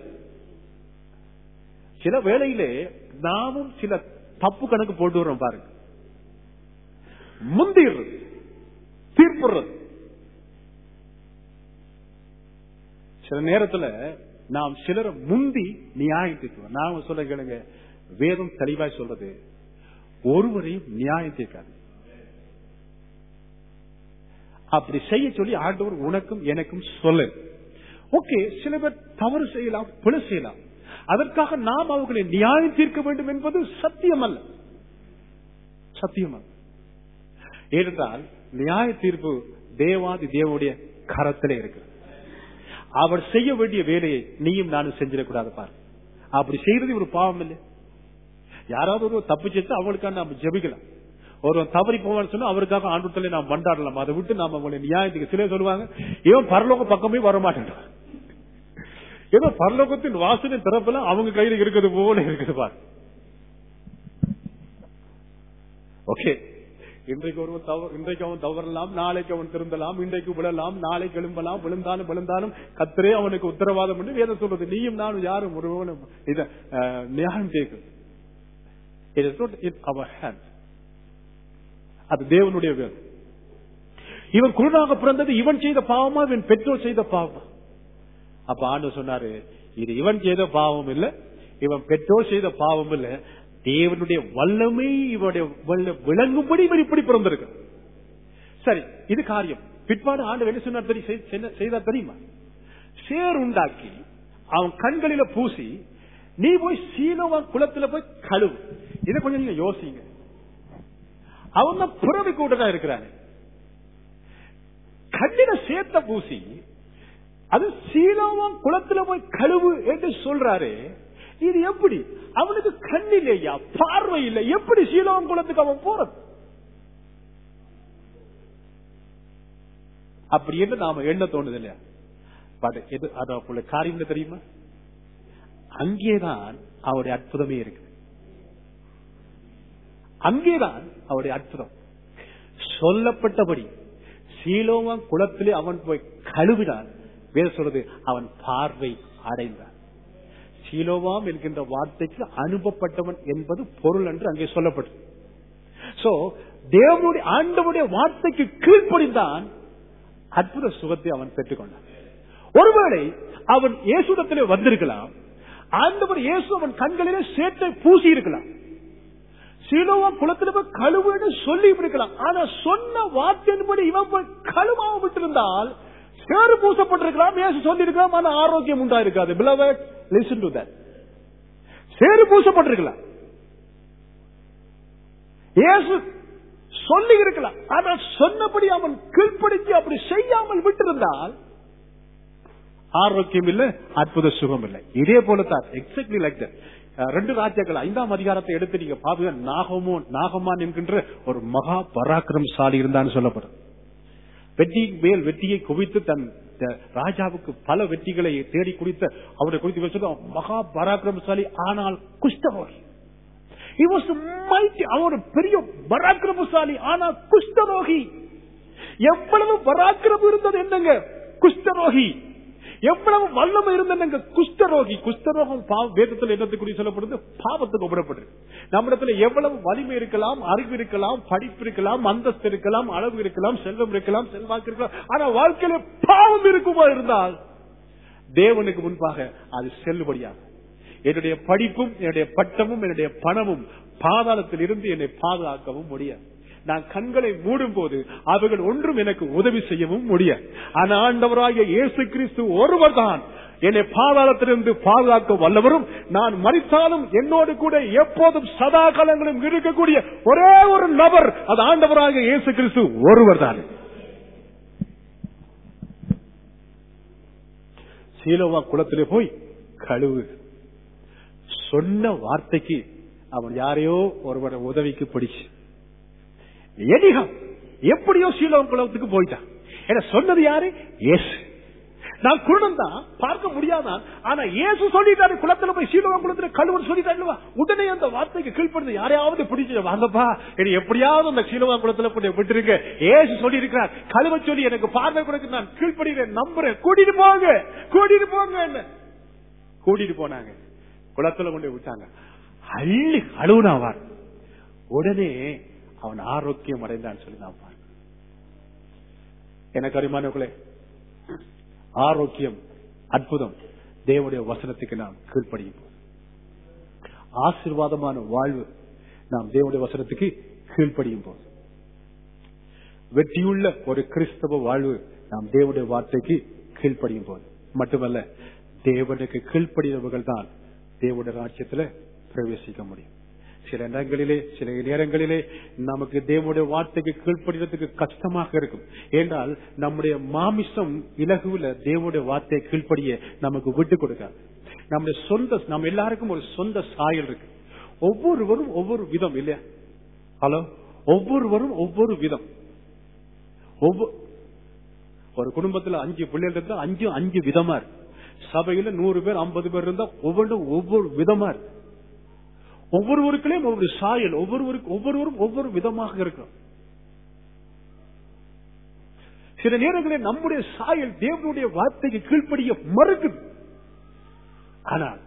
சில வேளையிலே நாமும் சில தப்பு கணக்கு போட்டு வரோம் பாருங்க முந்திடுறது தீர்ப்புறது சில நேரத்துல நாம் சிலரை முந்தி நியாயம் தீர்க்கிறோம் நாம சொல்ல கேளுங்க வேதம் தெளிவாய் சொல்றது ஒருவரையும் நியாயம் தீர்க்காது அப்படி செய்ய சொல்லி ஆண்டவர் உனக்கும் எனக்கும் சொல்லு ஓகே சில பேர் தவறு செய்யலாம் பிழை செய்யலாம் அதற்காக நாம் அவர்களை நியாயம் தீர்க்க வேண்டும் என்பது சத்தியம் அல்ல சத்தியம் அல்ல ஏனென்றால் நியாய தீர்ப்பு தேவாதி தேவனுடைய கரத்திலே இருக்கு அவர் செய்ய வேண்டிய வேலையை நீயும் நானும் செஞ்சிடக்கூடாது பாரு அப்படி செய்யறது ஒரு பாவம் இல்லை யாராவது ஒரு தப்பு செஞ்சு அவங்களுக்காக நாம ஜெபிக்கலாம் ஒரு தவறி போவான்னு சொன்னா அவருக்காக ஆண்டுத்தலை நாம் மண்டாடலாம் அதை விட்டு நாம அவங்களை நியாயத்துக்கு சில சொல்லுவாங்க இவன் பரலோக பக்கமே வர மாட்டேன் ஏதோ பரலோகத்தின் வாசனை திறப்புல அவங்க கையில இருக்குது போல இருக்குது பாரு ஓகே இன்றைக்கு ஒருவன் தவறு இன்றைக்கு அவன் தவறலாம் நாளைக்கு அவன் திருந்தலாம் இன்றைக்கு விழலாம் நாளைக்கு எழும்பலாம் விழுந்தாலும் விழுந்தாலும் கத்தரே அவனுக்கு உத்தரவாதம் பண்ணி வேதம் சொல்றது நீயும் நானும் யாரும் ஒருவனும் இத அஹ், நியாயம் கேட்கு It is not in our hands. அது தேவனுடைய வேதம் இவன் குருடாக பிறந்தது இவன் செய்த பாவமா இவன் பெற்றோர் செய்த பாவமா அப்ப ஆண்டு சொன்னாரு இது இவன் செய்த பாவம் இல்ல இவன் பெற்றோர் செய்த பாவம் இல்ல தேவனுடைய வல்லமை இவருடைய வல்ல- விளங்கும்படி இவர் இப்படி பிறந்திருக்கு சரி இது காரியம் பிற்பாடு ஆண்டு என்ன சொன்னார் தெரி- செய்- செய்- செய்தார் தெரியுமா சேர் உண்டாக்கி அவன் கண்களில பூசி நீ போய் சீனோவன் குளத்துல போய் கழுவு இதை கொஞ்சம் நீங்க யோசிங்க அவன் தான் புறவி கூட்டதா இருக்கிறான் கண்ணில சேர்த்த பூசி அது சீலோவன் குளத்துல போய் கழுவு என்று சொல்றாரு இது எப்படி அவனுக்கு கண் இல்லையா பார்வை இல்லை எப்படி சீலோவன் குளத்துக்கு அவன் போறது அப்படி என்று நாம எண்ண தோணுது இல்லையா பட் எது அது அப்போ காரியம் என்ன தெரியுமா அங்கேதான் அவருடைய அற்புதமே இருக்கு அங்கேதான் அவருடைய அற்புதம் சொல்லப்பட்டபடி சீலோவன் குளத்திலே அவன் போய் கழுவினான் வேற சொல்றது அவன் பார்வை அடைந்தான் சீலோவாம் என்கின்ற வார்த்தைக்கு அனுப்பப்பட்டவன் என்பது பொருள் என்று அங்கே சொல்லப்பட்டது சோ தேவனுடைய ஆண்டவருடைய வார்த்தைக்கு கீழ்ப்படிந்தான் அற்புத சுகத்தை அவன் பெற்றுக்கொண்டான் ஒருவேளை அவன் இயேசுடத்திலே வந்திருக்கலாம் ஆண்டவர் இயேசு அவன் கண்களிலே சேற்றை பூசி இருக்கலாம் சீலோவா குளத்துல போய் கழுவுன்னு சொல்லி இருக்கலாம் ஆனா சொன்ன வார்த்தையின்படி இவன் போய் கழுவாம விட்டிருந்தால் சேறு பூசப்பட்டிருக்கலாம் இயேசு சொல்லி இருக்கலாம் ஆனா ஆரோக்கியம் உண்டா இருக்காது beloved listen to that சேறு பூசப்பட்டிருக்கலாம் இயேசு சொல்லி இருக்கலாம் ஆனால் சொன்னபடி அவன் கீழ்ப்படுத்தி அப்படி செய்யாமல் விட்டிருந்தால் ஆரோக்கியம் இல்ல அற்புத சுகம் இல்லை இதே போலத்தான் எக்ஸாக்ட்லி லைக் ரெண்டு ராஜ்யங்கள் ஐந்தாம் அதிகாரத்தை எடுத்து நீங்க பாருங்க நாகமோ நாகமான் என்கின்ற ஒரு மகா பராக்கிரமசாலி இருந்தான்னு சொல்லப்படும் வெற்றி மேல் வெற்றியை குவித்து தன் த- ராஜாவுக்கு பல வெற்றிகளை தேடி குடித்த அவரை குறித்து இவர் சொல்றார், அவன் மகா பராக்கிரமசாலி ஆனால் குஷ்டரோகி He was mighty. அவன் ஒரு பெரிய பராக்கிரமசாலி ஆனா குஷ்டரோகி எவ்வளவு பராக்கிரமம் இருந்தது என்னங்க குஷ்டரோகி எவ்வளவு வல்லமை இருந்ததுங்க குஷ்டரோகி குஷ்டரோகம் பாவ- வேதத்தில் என்னத்துக்கு குறித்து சொல்லப்படுது பாவத்துக்கு ஒப்பிடப்படுது நம்மிடத்துல எவ்வளவு வலிமை இருக்கலாம் அறிவு இருக்கலாம் படிப்பு இருக்கலாம் அந்தஸ்து இருக்கலாம் அளவு இருக்கலாம் செல்வம் இருக்கலாம் செல்வாக்கு இருக்கலாம் ஆனா வாழ்க்கையில பாவம் இருக்குமா இருந்தால் தேவனுக்கு முன்பாக அது செல்லுபடியாகும் என்னுடைய படிப்பும் என்னுடைய பட்டமும் என்னுடைய பணமும் பாதாளத்தில் இருந்து என்னை பாதுகாக்கவும் முடியாது நான் கண்களை மூடும் போது அவைகள் ஒன்றும் எனக்கு உதவி செய்யவும் முடியாது ஆனா ஆண்டவராகிய இயேசு கிறிஸ்து ஒருவர் தான் என்னை பாதாளத்திலிருந்து பாதுகாக்க வல்லவரும் நான் மறித்தாலும் என்னோடு கூட எப்போதும் சதா காலங்களும் இருக்கக்கூடிய ஒரே ஒரு நபர் அது ஆண்டவராகிய இயேசு கிறிஸ்து ஒருவர் தான் சீலோவா குளத்திலே போய் கழுவு சொன்ன வார்த்தைக்கு அவன் யாரையோ ஒருவரை உதவிக்கு பிடிச்சு எனிகம் எப்படியோ சீலோவன் குளத்துக்கு போயிட்டான் என சொன்னது யாரு இயேசு நான் குருடன் தான் பார்க்க முடியாதான் ஆனா இயேசு சொல்லிட்டாரு குளத்துல போய் சீலோவன் குளத்துல கழுவுன்னு சொல்லிட்டாருவா உடனே அந்த வார்த்தைக்கு கீழ்ப்படுது யாரையாவது பிடிச்சு வாங்கப்பா என்னை எப்படியாவது அந்த சீலோவன் குளத்துல போய் விட்டுருங்க இயேசு சொல்லி இருக்கிறார் கழுவ சொல்லி எனக்கு பார்வை கொடுக்க நான் கீழ்ப்படுகிறேன் நம்புறேன் கூட்டிட்டு போங்க கூட்டிட்டு போங்க என்ன கூட்டிட்டு போனாங்க குளத்துல கொண்டு போய் விட்டாங்க அள்ளி அழுவுனாவார் உடனே அவன் ஆரோக்கியம் அடைந்தான் சொல்லி நான் பார்க்கிறேன். எனக்கு அருமானவர்களே ஆரோக்கியம் அற்புதம் தேவனுடைய வசனத்துக்கு நாம் கீழ்ப்படியும் ஆசீர்வாதமான வாழ்வு நாம் தேவனுடைய வசனத்துக்கு கீழ்ப்படியும் போது வெற்றியுள்ள ஒரு கிறிஸ்தவ வாழ்வு நாம் தேவனுடைய வார்த்தைக்கு கீழ்ப்படியும் போது மட்டுமல்ல தேவனுக்கு கீழ்ப்படினவர்கள் தான் தேவனுடைய ராஜ்யத்துல பிரவேசிக்க முடியும் சில இடங்களிலே சில நேரங்களிலே நமக்கு தேவனுடைய வார்த்தைக்கு கீழ்ப்படுறதுக்கு கஷ்டமாக இருக்கும் ஏனால் நம்முடைய மாமிசம் இலகுல தேவனுடைய வார்த்தையை கீழ்ப்படிய நமக்கு விட்டு கொடுக்காது நம்முடைய சொந்த நம்ம எல்லாருக்கும் ஒரு சொந்த சாயல் இருக்கு ஒவ்வொருவரும் ஒவ்வொரு விதம் இல்லையா ஹலோ ஒவ்வொருவரும் ஒவ்வொரு விதம் ஒவ்வொரு ஒரு குடும்பத்துல அஞ்சு பிள்ளைகள் இருந்தா அஞ்சு அஞ்சு விதமா இருக்கு சபையில நூறு பேர் ஐம்பது பேர் இருந்தா ஒவ்வொன்றும் ஒவ்வொரு விதமா இருக்கு ஒவ்வொருவருக்குள்ளேயும் ஒவ்வொரு சாயல் ஒவ்வொருவருக்கு ஒவ்வொருவரும் ஒவ்வொரு விதமாக இருக்கும் சில நேரங்களில் நம்முடைய சாயல் தேவனுடைய வார்த்தைக்கு கீழ்ப்படிய மறுக்குது ஆனால்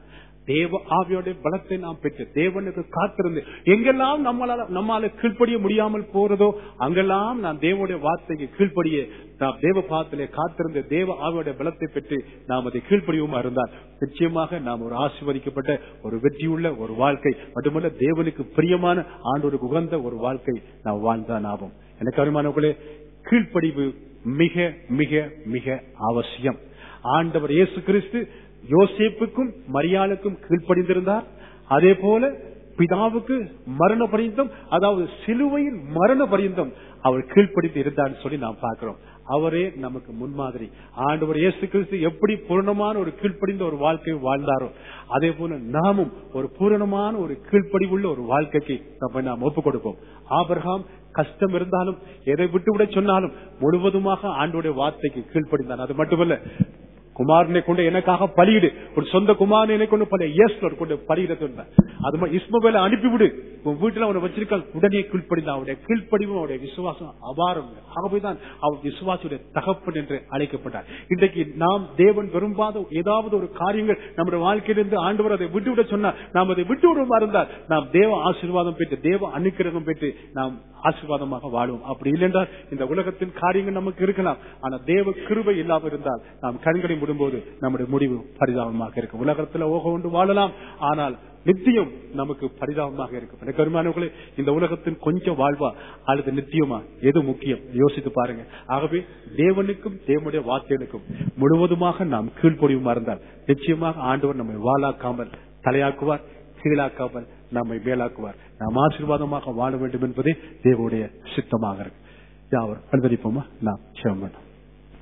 தேவ ஆவியோட பலத்தை நாம் பெற்று தேவனுக்கு காத்திருந்து எங்கெல்லாம் நம்மளால நம்மால கீழ்ப்படிய முடியாமல் போறதோ அங்கெல்லாம் நான் தேவனுடைய வார்த்தைக்கு கீழ்ப்படிய நாம் தேவ பாத்திலே காத்திருந்து தேவ ஆவியோட பலத்தை பெற்று நாம் அதை கீழ்ப்படியும் இருந்தால் நிச்சயமாக நாம் ஒரு ஆசீர்வதிக்கப்பட்ட ஒரு வெற்றியுள்ள ஒரு வாழ்க்கை மட்டுமல்ல தேவனுக்கு பிரியமான ஆண்டோருக்கு உகந்த ஒரு வாழ்க்கை நாம் வாழ்ந்தான் ஆகும் எனக்கு அருமானவர்களே கீழ்ப்படிவு மிக மிக மிக அவசியம் ஆண்டவர் இயேசு கிறிஸ்து யோசேப்புக்கும் மரியாளுக்கும் கீழ்ப்படிந்திருந்தார் அதே போல பிதாவுக்கு மரண பரியந்தம் அதாவது சிலுவையில் மரண பரியந்தம் அவர் கீழ்ப்படிந்து இருந்தார் சொல்லி நாம் பார்க்கிறோம் அவரே நமக்கு முன்மாதிரி ஆண்டவர் இயேசு கிறிஸ்து எப்படி பூரணமான ஒரு கீழ்ப்படிந்த ஒரு வாழ்க்கை வாழ்ந்தாரோ அதே போல நாமும் ஒரு பூரணமான ஒரு கீழ்ப்படிவுள்ள ஒரு வாழ்க்கைக்கு நம்ம நாம் ஒப்புக் கொடுப்போம் ஆபரகாம் கஷ்டம் இருந்தாலும் எதை விட்டுவிட சொன்னாலும் முழுவதுமாக ஆண்டோடைய வார்த்தைக்கு கீழ்ப்படிந்தான் அது மட்டுமல்ல குமாரனை கொண்டு எனக்காக பலியிடு ஒரு சொந்த குமாரனை கொண்டு பல எஸ் கொண்டு பலியிட சொன்ன அது மாதிரி இஸ்மவேல அனுப்பிவிடு உன் வீட்டுல அவனை வச்சிருக்கால் உடனே கீழ்ப்படிந்தான் அவருடைய கீழ்ப்படிவும் அவருடைய விசுவாசம் அபாரம் ஆகவேதான் அவர் விசுவாசுடைய தகப்பன் என்று அழைக்கப்பட்டார் இன்றைக்கு நாம் தேவன் விரும்பாத ஏதாவது ஒரு காரியங்கள் நம்முடைய வாழ்க்கையிலிருந்து ஆண்டவர் அதை விட்டுவிட சொன்னார் நாம் அதை விட்டு விடுமா இருந்தால் நாம் தேவ ஆசீர்வாதம் பெற்று தேவ அனுக்கிரகம் பெற்று நாம் ஆசீர்வாதமாக வாழுவோம் அப்படி இல்லைன்றால் இந்த உலகத்தின் காரியங்கள் நமக்கு இருக்கலாம் ஆனா தேவ கிருபை இல்லாமல் இருந்தால் நாம் கண்களை விடும்போது நம்முடைய முடிவு பரிதாபமாக இருக்கும் உலகத்துல ஓக கொண்டு வாழலாம் ஆனால் நித்தியம் நமக்கு பரிதாபமாக இருக்கும் எனக்கு கருமானவர்களே இந்த உலகத்தின் கொஞ்சம் வாழ்வா அல்லது நித்தியமா எது முக்கியம் யோசித்து பாருங்க ஆகவே தேவனுக்கும் தேவனுடைய வார்த்தைகளுக்கும் முழுவதுமாக நாம் கீழ்ப்பொடியுமா இருந்தால் நிச்சயமாக ஆண்டவர் நம்மை வாழாக்காமல் தலையாக்குவார் கீழாக்காமல் நம்மை மேலாக்குவார் நாம் ஆசீர்வாதமாக வாழ வேண்டும் என்பதே தேவனுடைய சித்தமாக இருக்கு யாவர் அனுமதிப்போமா நாம் சிவம்